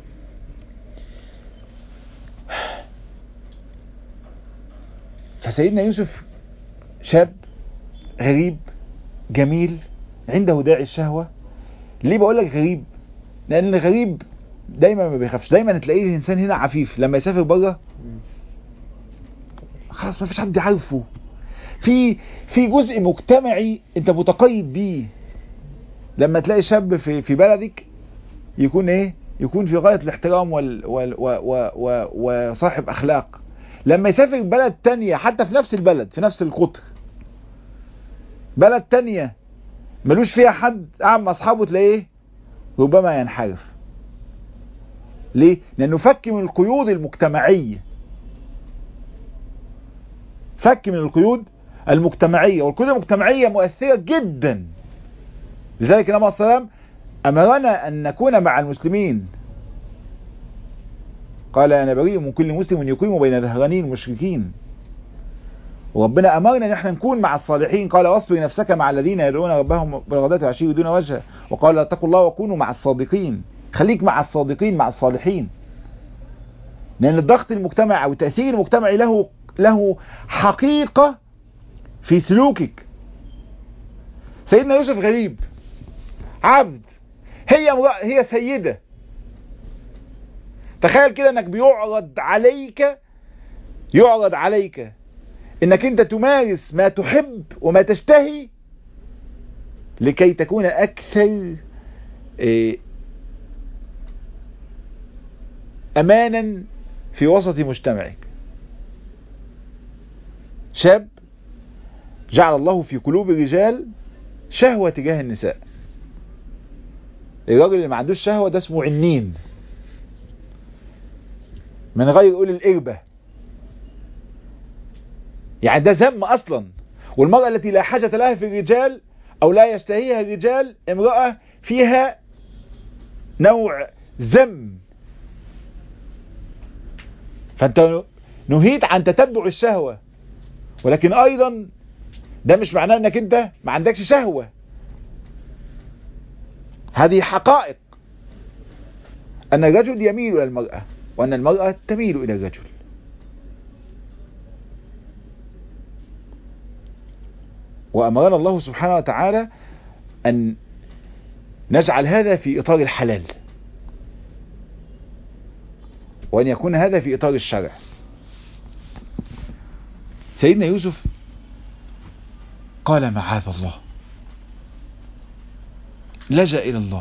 فسيدنا يوسف شاب غريب جميل عنده داعي الشهوة ليه بقول لك غريب لان الغريب دايما ما بيخافش دايما تلاقيه الانسان هنا عفيف لما يسافر بره خلاص ما فيش حد عارفه في في جزء مجتمعي انت متقيد بيه لما تلاقي شاب في في بلدك يكون ايه يكون في غاية الاحترام وال وال و و و وصاحب اخلاق لما يسافر بلد تانية حتى في نفس البلد في نفس القطر بلد تانية ملوش فيها حد قاعد مع اصحابه تلاقيه ربما ينحرف ليه لانه فك من القيود المجتمعيه فك من القيود المجتمعيه والقيود المجتمعيه مؤثره جدا لذلك النبي صلى الله عليه وسلم امرنا ان نكون مع المسلمين قال انا بريء من كل مسلم يقيم بين ظهراني المشركين وربنا امرنا ان احنا نكون مع الصالحين قال واصبر نفسك مع الذين يدعون ربهم بالغداة والعشي دون وجهه وقال اتقوا الله وكونوا مع الصادقين خليك مع الصادقين مع الصالحين لان الضغط المجتمعي او التاثير المجتمعي له له حقيقه في سلوكك سيدنا يوسف غريب عبد هي امرأة هي سيده تخيل كده انك بيعرض عليك يعرض عليك انك انت تمارس ما تحب وما تشتهي لكي تكون اكثر امانا في وسط مجتمعك شاب جعل الله في قلوب الرجال شهوة تجاه النساء الراجل اللي ما عندوش شهوة ده اسمه عنين من غير يقول الإربة يعني ده ذم أصلا والمرأة التي لا حاجة لها في الرجال أو لا يشتهيها الرجال امرأة فيها نوع ذم فأنت نهيت عن تتبع الشهوة ولكن أيضا ده مش معناه أنك أنت ما عندكش شهوة هذه حقائق أن الرجل يميل إلى المرأة وأن المرأة تميل إلى الرجل وأمرنا الله سبحانه وتعالى أن نجعل هذا في إطار الحلال وأن يكون هذا في إطار الشرع سيدنا يوسف قال معاذ الله لجأ إلى الله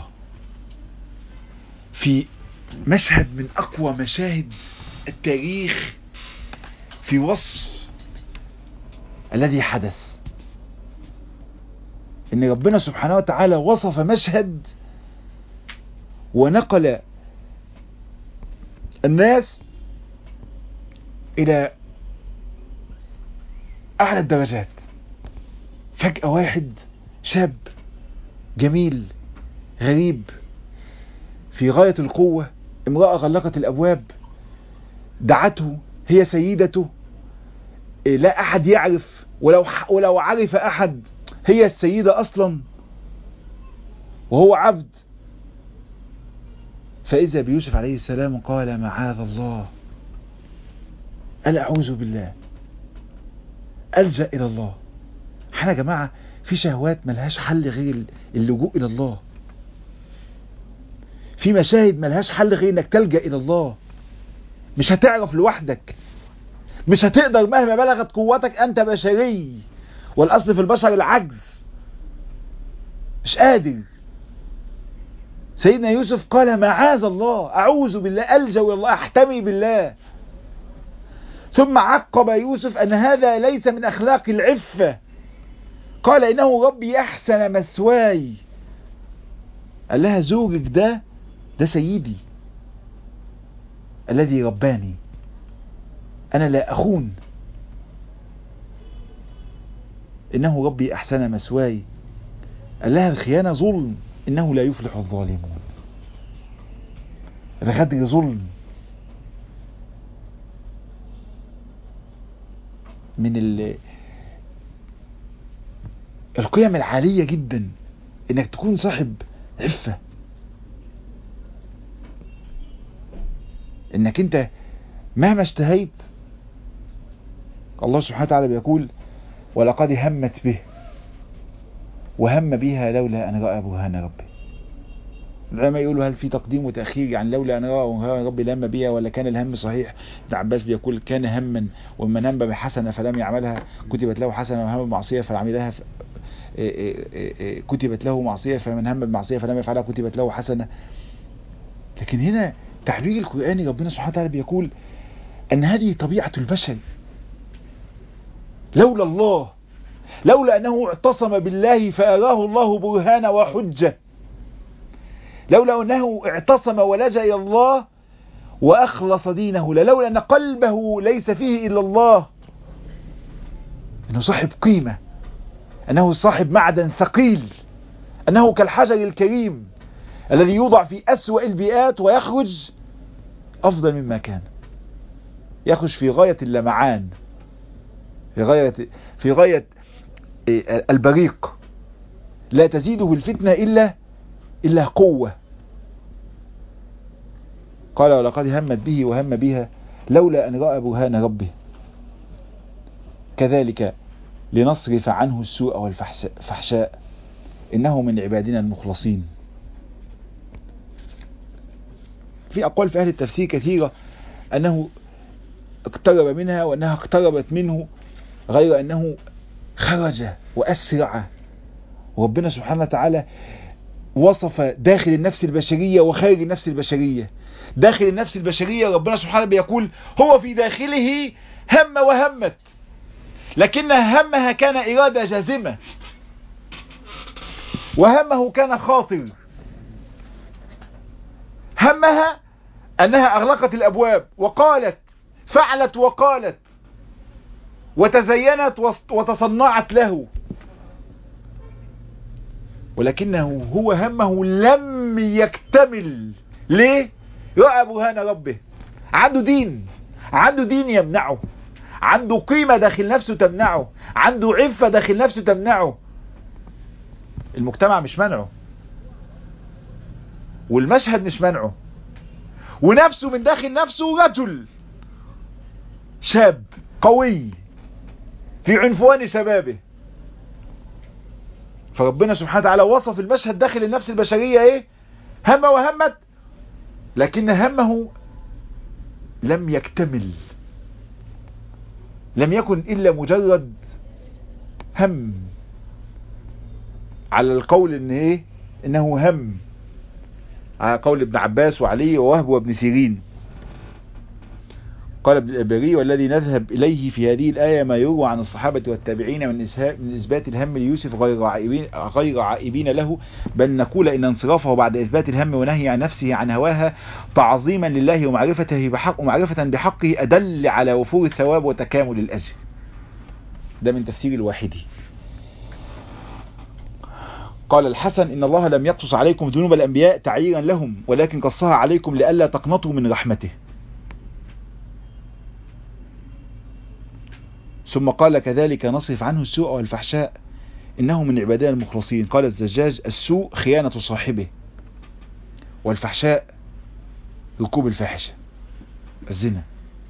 في مشهد من أقوى مشاهد التاريخ في وصف الذي حدث ان ربنا سبحانه وتعالى وصف مشهد ونقل الناس الى اعلى الدرجات فجأة واحد شاب جميل غريب في غاية القوة امرأة غلقت الابواب دعته هي سيدته لا احد يعرف ولو ولو عرف احد هي السيدة اصلا وهو عبد فاذا بيوسف عليه السلام قال معاذ الله قال اعوذ بالله الجا الى الله احنا يا جماعه في شهوات ملهاش حل غير اللجوء الى الله في مشاهد ملهاش حل غير انك تلجا الى الله مش هتعرف لوحدك مش هتقدر مهما بلغت قوتك انت بشري والاصل في البشر العجز مش قادر سيدنا يوسف قال معاذ الله اعوذ بالله الجا الى الله احتمي بالله ثم عقب يوسف ان هذا ليس من اخلاق العفه قال انه ربي احسن مثواي قال لها زوجك ده ده سيدي الذي رباني انا لا اخون انه ربي احسن مثواي قال لها الخيانة ظلم انه لا يفلح الظالمون الغدر ظلم من ال القيم العالية جدا انك تكون صاحب عفة انك انت مهما اشتهيت الله سبحانه وتعالى بيقول ولقد همت به وهم بها لولا أن رأى برهان ربه العلماء يقولوا هل في تقديم وتأخير يعني لولا أن رأى ربي لم بها ولا كان الهم صحيح ابن عباس بيقول كان هما ومن هم بحسنة فلم يعملها كتبت له حسنة وهم بمعصية فعملها ف... كتبت له معصية فمن هم بمعصية فلم يفعلها كتبت له حسنة لكن هنا تعبير القرآني ربنا سبحانه وتعالى بيقول أن هذه طبيعة البشر لولا الله لولا أنه اعتصم بالله فأراه الله برهانا وحجة لولا أنه اعتصم ولجأ إلى الله وأخلص دينه لولا أن قلبه ليس فيه إلا الله أنه صاحب قيمة أنه صاحب معدن ثقيل أنه كالحجر الكريم الذي يوضع في أسوأ البيئات ويخرج أفضل مما كان يخرج في غاية اللمعان في غاية في غاية البريق لا تزيده الفتنة إلا إلا قوة قال ولقد همت به وهم بها لولا أن رأى برهان ربه كذلك لنصرف عنه السوء والفحشاء إنه من عبادنا المخلصين في أقوال في أهل التفسير كثيرة أنه اقترب منها وأنها اقتربت منه غير أنه خرج وأسرع وربنا سبحانه وتعالى وصف داخل النفس البشرية وخارج النفس البشرية داخل النفس البشرية ربنا سبحانه بيقول هو في داخله هم وهمت لكن همها كان إرادة جازمة وهمه كان خاطر همها أنها أغلقت الأبواب وقالت فعلت وقالت وتزينت وتصنعت له ولكنه هو همه لم يكتمل ليه رأى برهان ربه عنده دين عنده دين يمنعه عنده قيمة داخل نفسه تمنعه عنده عفة داخل نفسه تمنعه المجتمع مش منعه والمشهد مش منعه ونفسه من داخل نفسه رجل شاب قوي في عنفوان شبابه فربنا سبحانه وتعالى وصف المشهد داخل النفس البشرية ايه هم وهمت لكن همه لم يكتمل لم يكن إلا مجرد هم على القول ان ايه انه هم على قول ابن عباس وعلي ووهب وابن سيرين قال ابن الأبري والذي نذهب إليه في هذه الآية ما يروى عن الصحابة والتابعين من, من إثبات الهم ليوسف غير عائبين, غير عائبين له بل نقول إن انصرافه بعد إثبات الهم ونهي عن نفسه عن هواها تعظيما لله ومعرفته بحق ومعرفة بحقه أدل على وفور الثواب وتكامل الأجر ده من تفسير الواحدي قال الحسن إن الله لم يقصص عليكم ذنوب الأنبياء تعييرا لهم ولكن قصها عليكم لئلا تقنطوا من رحمته ثم قال كذلك نصرف عنه السوء والفحشاء إنه من عبادنا المخلصين قال الزجاج السوء خيانة صاحبه والفحشاء ركوب الفاحشة الزنا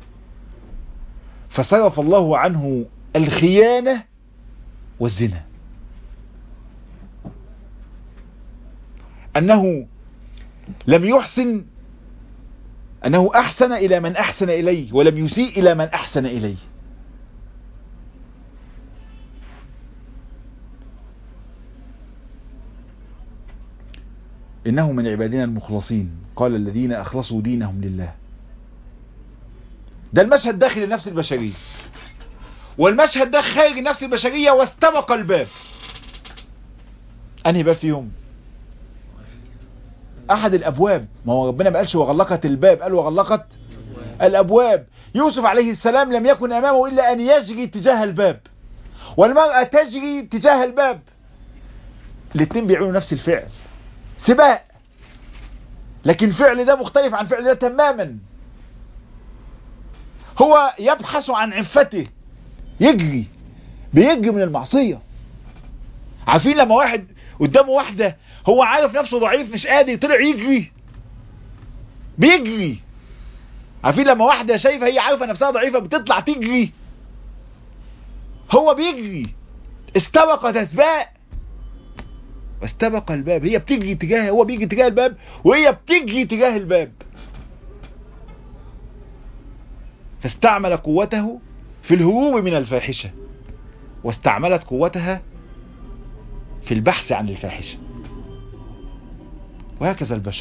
فصرف الله عنه الخيانة والزنا أنه لم يحسن أنه أحسن إلى من أحسن إليه ولم يسيء إلى من أحسن إليه إنه من عبادنا المخلصين قال الذين أخلصوا دينهم لله ده المشهد داخل النفس البشرية والمشهد ده خارج النفس البشرية واستبق الباب أنهي باب فيهم أحد الأبواب ما هو ربنا ما قالش وغلقت الباب قال وغلقت الأبواب يوسف عليه السلام لم يكن أمامه إلا أن يجري تجاه الباب والمرأة تجري تجاه الباب الاتنين بيعملوا نفس الفعل سباق لكن فعل ده مختلف عن فعل ده تماما هو يبحث عن عفته يجري بيجري من المعصية عارفين لما واحد قدامه واحدة هو عارف نفسه ضعيف مش قادر طلع يجري بيجري عارفين لما واحدة شايفة هي عارفة نفسها ضعيفة بتطلع تجري هو بيجري استبق سباق واستبق الباب هي بتجري تجاه هو بيجي تجاه الباب وهي بتجري تجاه الباب فاستعمل قوته في الهروب من الفاحشة واستعملت قوتها في البحث عن الفاحشة وهكذا البشر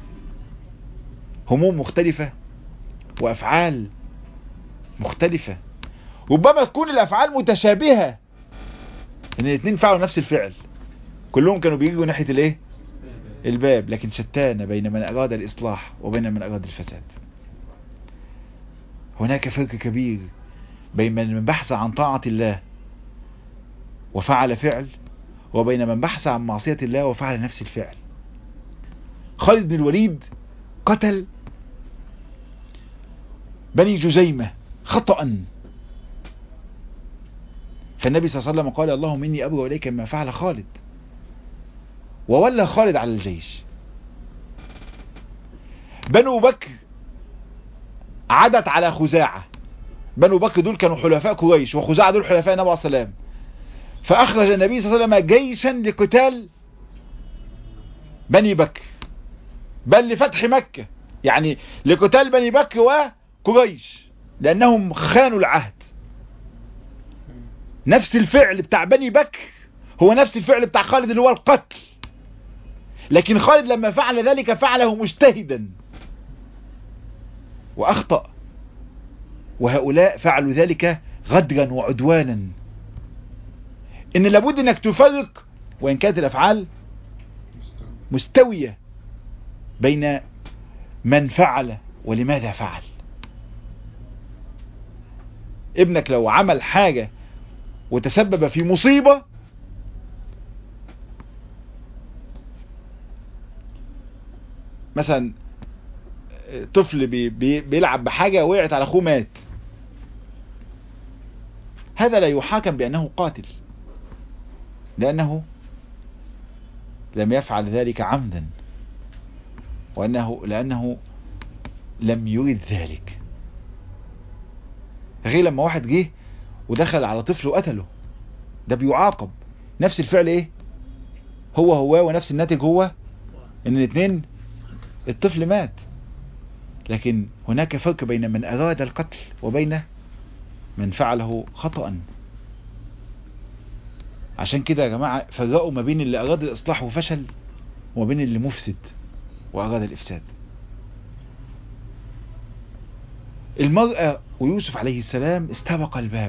هموم مختلفة وأفعال مختلفة ربما تكون الأفعال متشابهة إن الاثنين فعلوا نفس الفعل كلهم كانوا بيجوا ناحية الايه الباب لكن شتان بين من أراد الإصلاح وبين من أراد الفساد هناك فرق كبير بين من بحث عن طاعة الله وفعل فعل وبين من بحث عن معصية الله وفعل نفس الفعل خالد بن الوليد قتل بني جزيمة خطأ فالنبي صلى الله عليه وسلم قال اللهم إني أبرأ إليك مما فعل خالد وولى خالد على الجيش بنو بكر عدت على خزاعة بنو بكر دول كانوا حلفاء قريش وخزاعة دول حلفاء النبي عليه الصلاة والسلام فأخرج النبي صلى الله عليه وسلم جيشا لقتال بني بكر بل لفتح مكة يعني لقتال بني بكر وقريش لأنهم خانوا العهد نفس الفعل بتاع بني بكر هو نفس الفعل بتاع خالد اللي هو القتل لكن خالد لما فعل ذلك فعله مجتهدا وأخطأ وهؤلاء فعلوا ذلك غدرا وعدوانا إن لابد أنك تفرق وإن كانت الأفعال مستوية بين من فعل ولماذا فعل ابنك لو عمل حاجة وتسبب في مصيبة مثلا طفل بي بي بيلعب بحاجة وقعت على اخوه مات هذا لا يحاكم بأنه قاتل لأنه لم يفعل ذلك عمدا وأنه لأنه لم يرد ذلك غير لما واحد جه ودخل على طفل وقتله ده بيعاقب نفس الفعل ايه هو هو ونفس الناتج هو ان الاثنين الطفل مات لكن هناك فرق بين من اراد القتل وبين من فعله خطأ عشان كده يا جماعة فرقوا ما بين اللي اراد الاصلاح وفشل وما بين اللي مفسد واراد الافساد المرأة ويوسف عليه السلام استبق الباب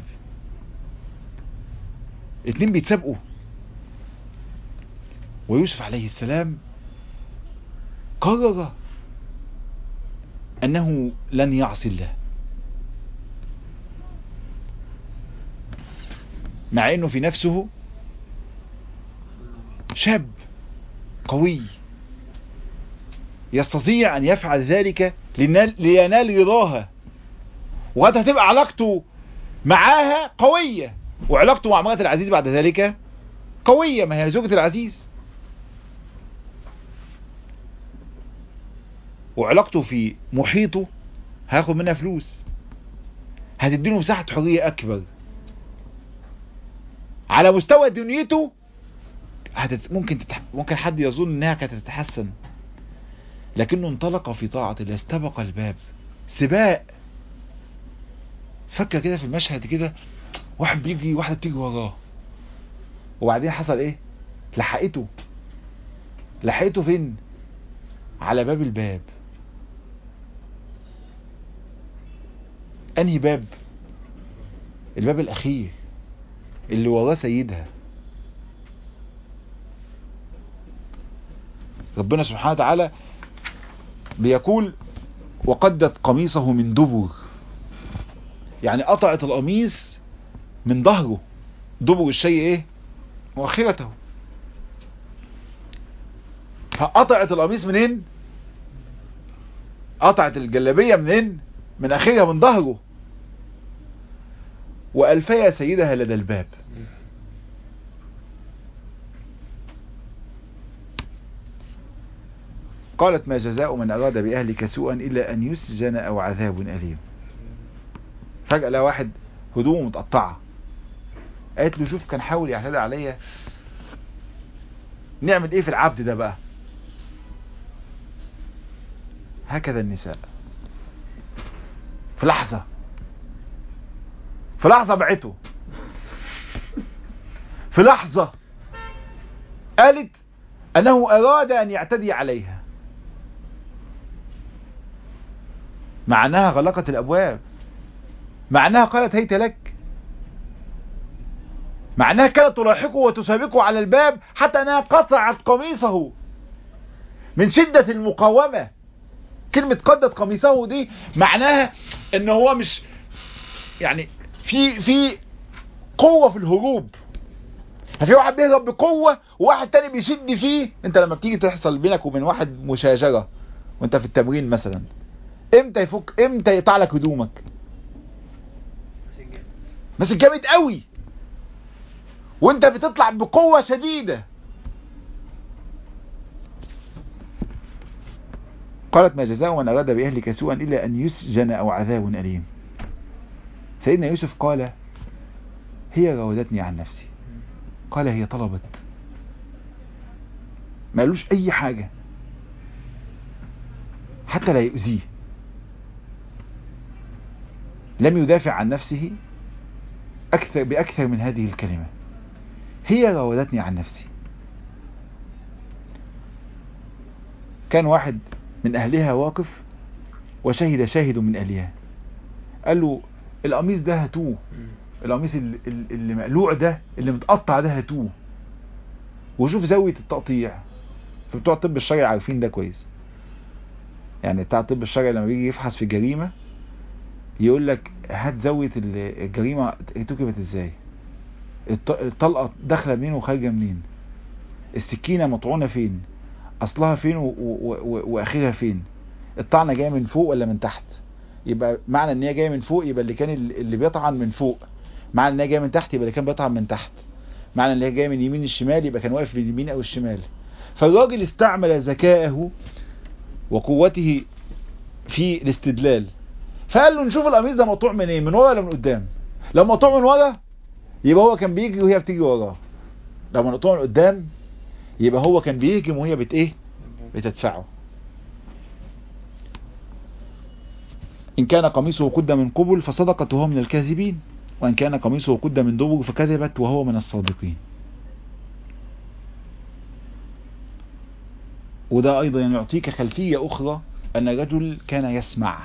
اتنين بيتسابقوا ويوسف عليه السلام قرر انه لن يعصي الله مع انه في نفسه شاب قوي يستطيع ان يفعل ذلك لينال رضاها وقد هتبقى علاقته معاها قوية وعلاقته مع امرأة العزيز بعد ذلك قوية ما هي زوجة العزيز وعلاقته في محيطه هياخد منها فلوس هتديله مساحة حرية أكبر على مستوى دنيته هتت... ممكن تتح... ممكن حد يظن انها كانت تتحسن لكنه انطلق في طاعة الله استبق الباب سباق فكر كده في المشهد كده واحد بيجي واحدة بتيجي وراه وبعدين حصل ايه لحقته لحقته فين على باب الباب انهي باب الباب الاخير اللي وراه سيدها ربنا سبحانه وتعالى بيقول وقدت قميصه من دبر يعني قطعت القميص من ظهره دبر الشيء ايه مؤخرته فقطعت القميص منين قطعت الجلابية منين من اخرها من ظهره والفيا سيدها لدى الباب قالت ما جزاء من أراد بأهلك سوءا إلا أن يسجن أو عذاب أليم فجأة لقى واحد هدومه متقطعة قالت له شوف كان حاول يعتدي عليا نعمل ايه في العبد ده بقى هكذا النساء في لحظة في لحظة بعته في لحظة قالت أنه أراد أن يعتدي عليها مع أنها غلقت الأبواب مع أنها قالت هيت لك مع أنها كانت تلاحقه وتسابقه على الباب حتى أنها قطعت قميصه من شدة المقاومة كلمة قدت قميصه دي معناها ان هو مش يعني في في قوة في الهروب في واحد بيهرب بقوة وواحد تاني بيشد فيه انت لما بتيجي تحصل بينك وبين واحد مشاجرة وانت في التمرين مثلا امتى يفك امتى يقطع لك هدومك بس جامد قوي وانت بتطلع بقوة شديدة قالت ما جزاء من أراد بأهلك سوءا إلا أن يسجن أو عذاب أليم سيدنا يوسف قال هي راودتني عن نفسي قال هي طلبت ما قالوش أي حاجة حتى لا يؤذيه لم يدافع عن نفسه أكثر بأكثر من هذه الكلمة هي راودتني عن نفسي كان واحد من أهلها واقف وشهد شاهد من أهلها قال له القميص ده هاتوه القميص اللي, اللي مقلوع ده اللي متقطع ده هاتوه وشوف زاوية التقطيع فبتوع الطب الشرعي عارفين ده كويس يعني بتاع الطب الشرعي لما بيجي يفحص في الجريمة يقول لك هات زاوية الجريمة اتكبت ازاي الطلقة داخلة منين وخارجة منين السكينة مطعونة فين اصلها فين واخرها فين الطعنه جايه من فوق ولا من تحت يبقى معنى ان هي جايه من فوق يبقى اللي كان اللي بيطعن من فوق معنى ان هي جايه من تحت يبقى اللي كان بيطعن من تحت معنى ان هي جايه من يمين الشمال يبقى كان واقف من اليمين او الشمال فالراجل استعمل ذكائه وقوته في الاستدلال فقال له نشوف القميص ده مقطوع من ايه من ورا ولا من قدام لو مقطوع من ورا يبقى هو كان بيجري وهي بتيجي وراه لو مقطوع من قدام يبقى هو كان بيهجم وهي بت ايه بتدفعه ان كان قميصه قد من قبل فصدقت وهو من الكاذبين وان كان قميصه قد من دبر فكذبت وهو من الصادقين وده ايضا يعطيك خلفية اخرى ان الرجل كان يسمع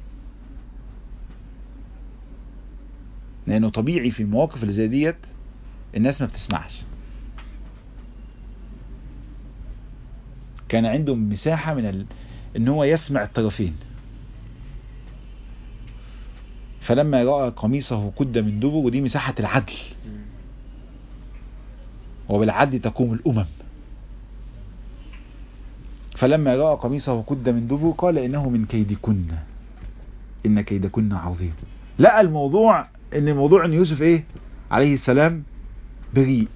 لانه طبيعي في المواقف اللي زي ديت الناس ما بتسمعش كان عنده مساحة من ال... ان هو يسمع الطرفين فلما رأى قميصه قد من دبر ودي مساحة العدل وبالعدل تقوم الأمم فلما رأى قميصه قد من دبر قال إنه من كيدكن إن كيدكن عظيم لقى الموضوع إن الموضوع إن يوسف إيه عليه السلام بريء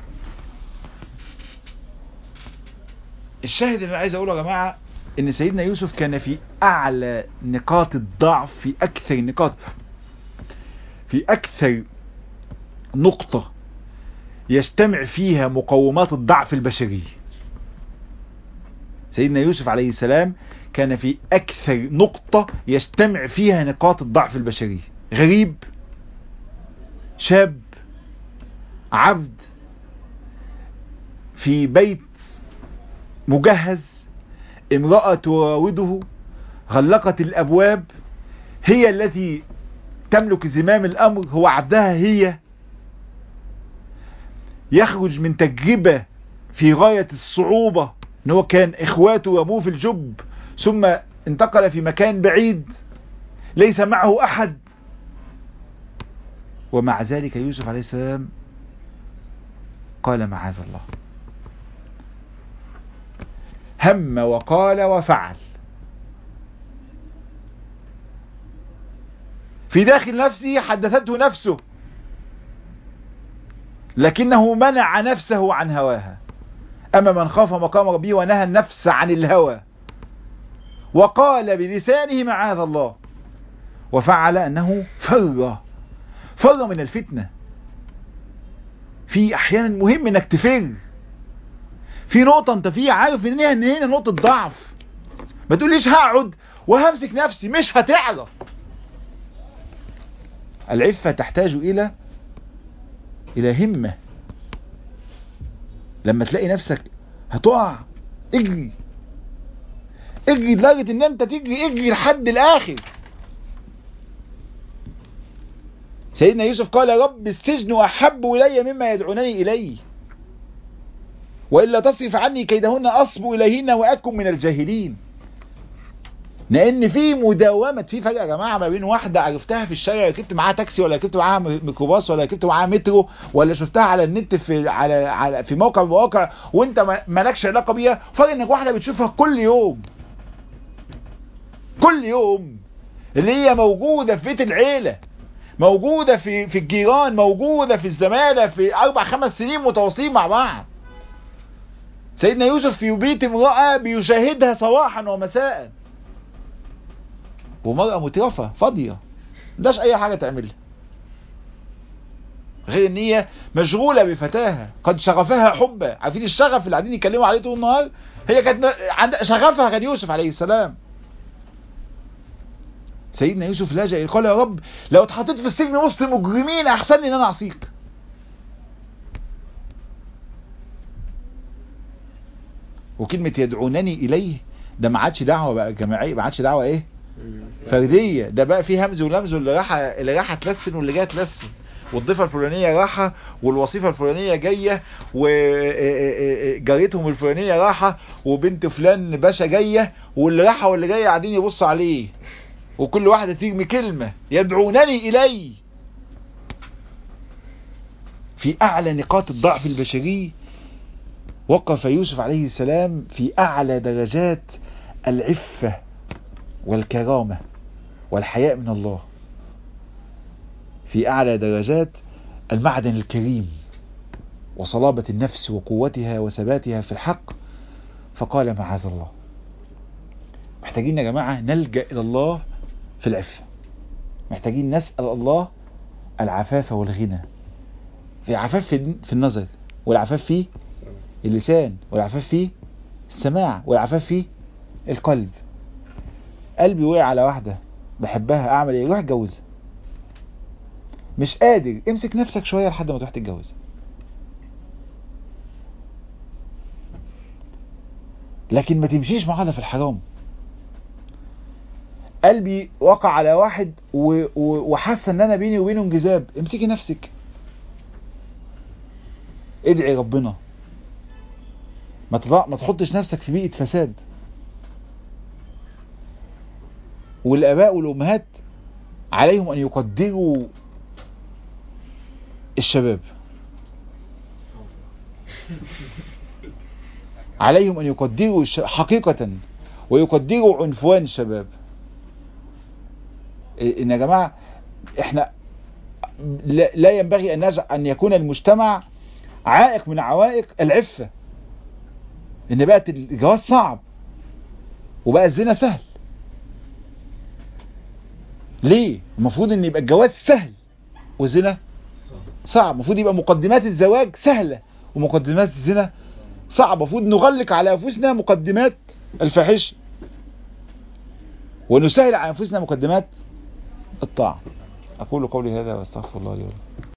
الشاهد اللي انا عايز اقوله يا جماعه ان سيدنا يوسف كان في اعلى نقاط الضعف في اكثر نقاط في اكثر نقطة يجتمع فيها مقومات الضعف البشري سيدنا يوسف عليه السلام كان في اكثر نقطة يجتمع فيها نقاط الضعف البشري غريب شاب عبد في بيت مجهز امرأة تراوده غلقت الأبواب هي التي تملك زمام الأمر هو عبدها هي يخرج من تجربة في غاية الصعوبة ان هو كان اخواته وابوه في الجب ثم انتقل في مكان بعيد ليس معه احد ومع ذلك يوسف عليه السلام قال معاذ الله هم وقال وفعل في داخل نفسه حدثته نفسه لكنه منع نفسه عن هواها أما من خاف مقام ربه ونهى النفس عن الهوى وقال بلسانه معاذ الله وفعل أنه فر فر من الفتنة في أحيانا مهم أنك تفر في نقطة انت فيها عارف ان هي ان هنا نقطة ضعف ما تقوليش هقعد وهمسك نفسي مش هتعرف العفة تحتاج الى الى همة لما تلاقي نفسك هتقع اجري اجري لدرجة ان انت تجري اجري لحد الاخر سيدنا يوسف قال يا رب السجن احب الي مما يدعونني اليه وإلا تصرف عني كيدهن أصب إليهن وأكن من الجاهلين لأن في مداومة في فرق يا جماعة ما بين واحدة عرفتها في الشارع ركبت معاها تاكسي ولا ركبت معاها ميكروباص ولا ركبت معاها مترو ولا شفتها على النت في على على في موقع من المواقع وأنت ما- مالكش علاقة بيها فرق إنك واحدة بتشوفها كل يوم كل يوم اللي هي موجودة في بيت العيلة موجودة في في الجيران موجودة في الزمالة في أربع خمس سنين متواصلين مع بعض سيدنا يوسف في بيت امرأة بيشاهدها صباحا ومساء ومرأة مترفة فاضية مداش اي حاجة تعملها غير ان هي مشغولة بفتاها قد شغفها حبا عارفين الشغف اللي قاعدين يتكلموا عليه طول النهار هي كانت عند شغفها كان يوسف عليه السلام سيدنا يوسف لجأ إليه، قال يا رب لو اتحطيت في السجن وسط مجرمين احسن لي ان انا اعصيك وكلمة يدعونني إليه ده ما عادش دعوة بقى جماعية ما عادش دعوة إيه فردية ده بقى فيه همز ولمز واللي راح اللي راح تلسن واللي جاي تلسن والضيفة الفلانية راحة والوظيفة الفلانية جاية وجارتهم الفلانية راحة وبنت فلان باشا جاية واللي راحة واللي جاية قاعدين يبصوا عليه وكل واحدة ترمي كلمة يدعونني إليه في أعلى نقاط الضعف البشري وقف يوسف عليه السلام في أعلى درجات العفة والكرامة والحياء من الله في أعلى درجات المعدن الكريم وصلابة النفس وقوتها وثباتها في الحق فقال معاذ الله محتاجين يا جماعة نلجأ إلى الله في العفة محتاجين نسأل الله العفاف والغنى في عفاف في في النظر والعفاف في اللسان والعفاف فيه السماع والعفاف فيه القلب قلبي وقع على واحدة بحبها اعمل ايه روح اتجوزها مش قادر امسك نفسك شوية لحد ما تروح تتجوز لكن ما تمشيش معانا في الحرام قلبي وقع على واحد و- و- وحاسه ان انا بيني وبينه انجذاب امسكي نفسك ادعي ربنا ما تضع... ما تحطش نفسك في بيئة فساد والآباء والأمهات عليهم أن يقدروا الشباب عليهم أن يقدروا الش... حقيقة ويقدروا عنفوان الشباب إيه- إن يا جماعة إحنا لا لا ينبغي أن نجع... أن يكون المجتمع عائق من عوائق العفة ان بقت الجواز صعب وبقى الزنا سهل ليه المفروض ان يبقى الجواز سهل والزنا صعب المفروض يبقى مقدمات الزواج سهلة ومقدمات الزنا صعب المفروض نغلق على انفسنا مقدمات الفاحش ونسهل على انفسنا مقدمات الطاعة اقول قولي هذا واستغفر الله لي ولكم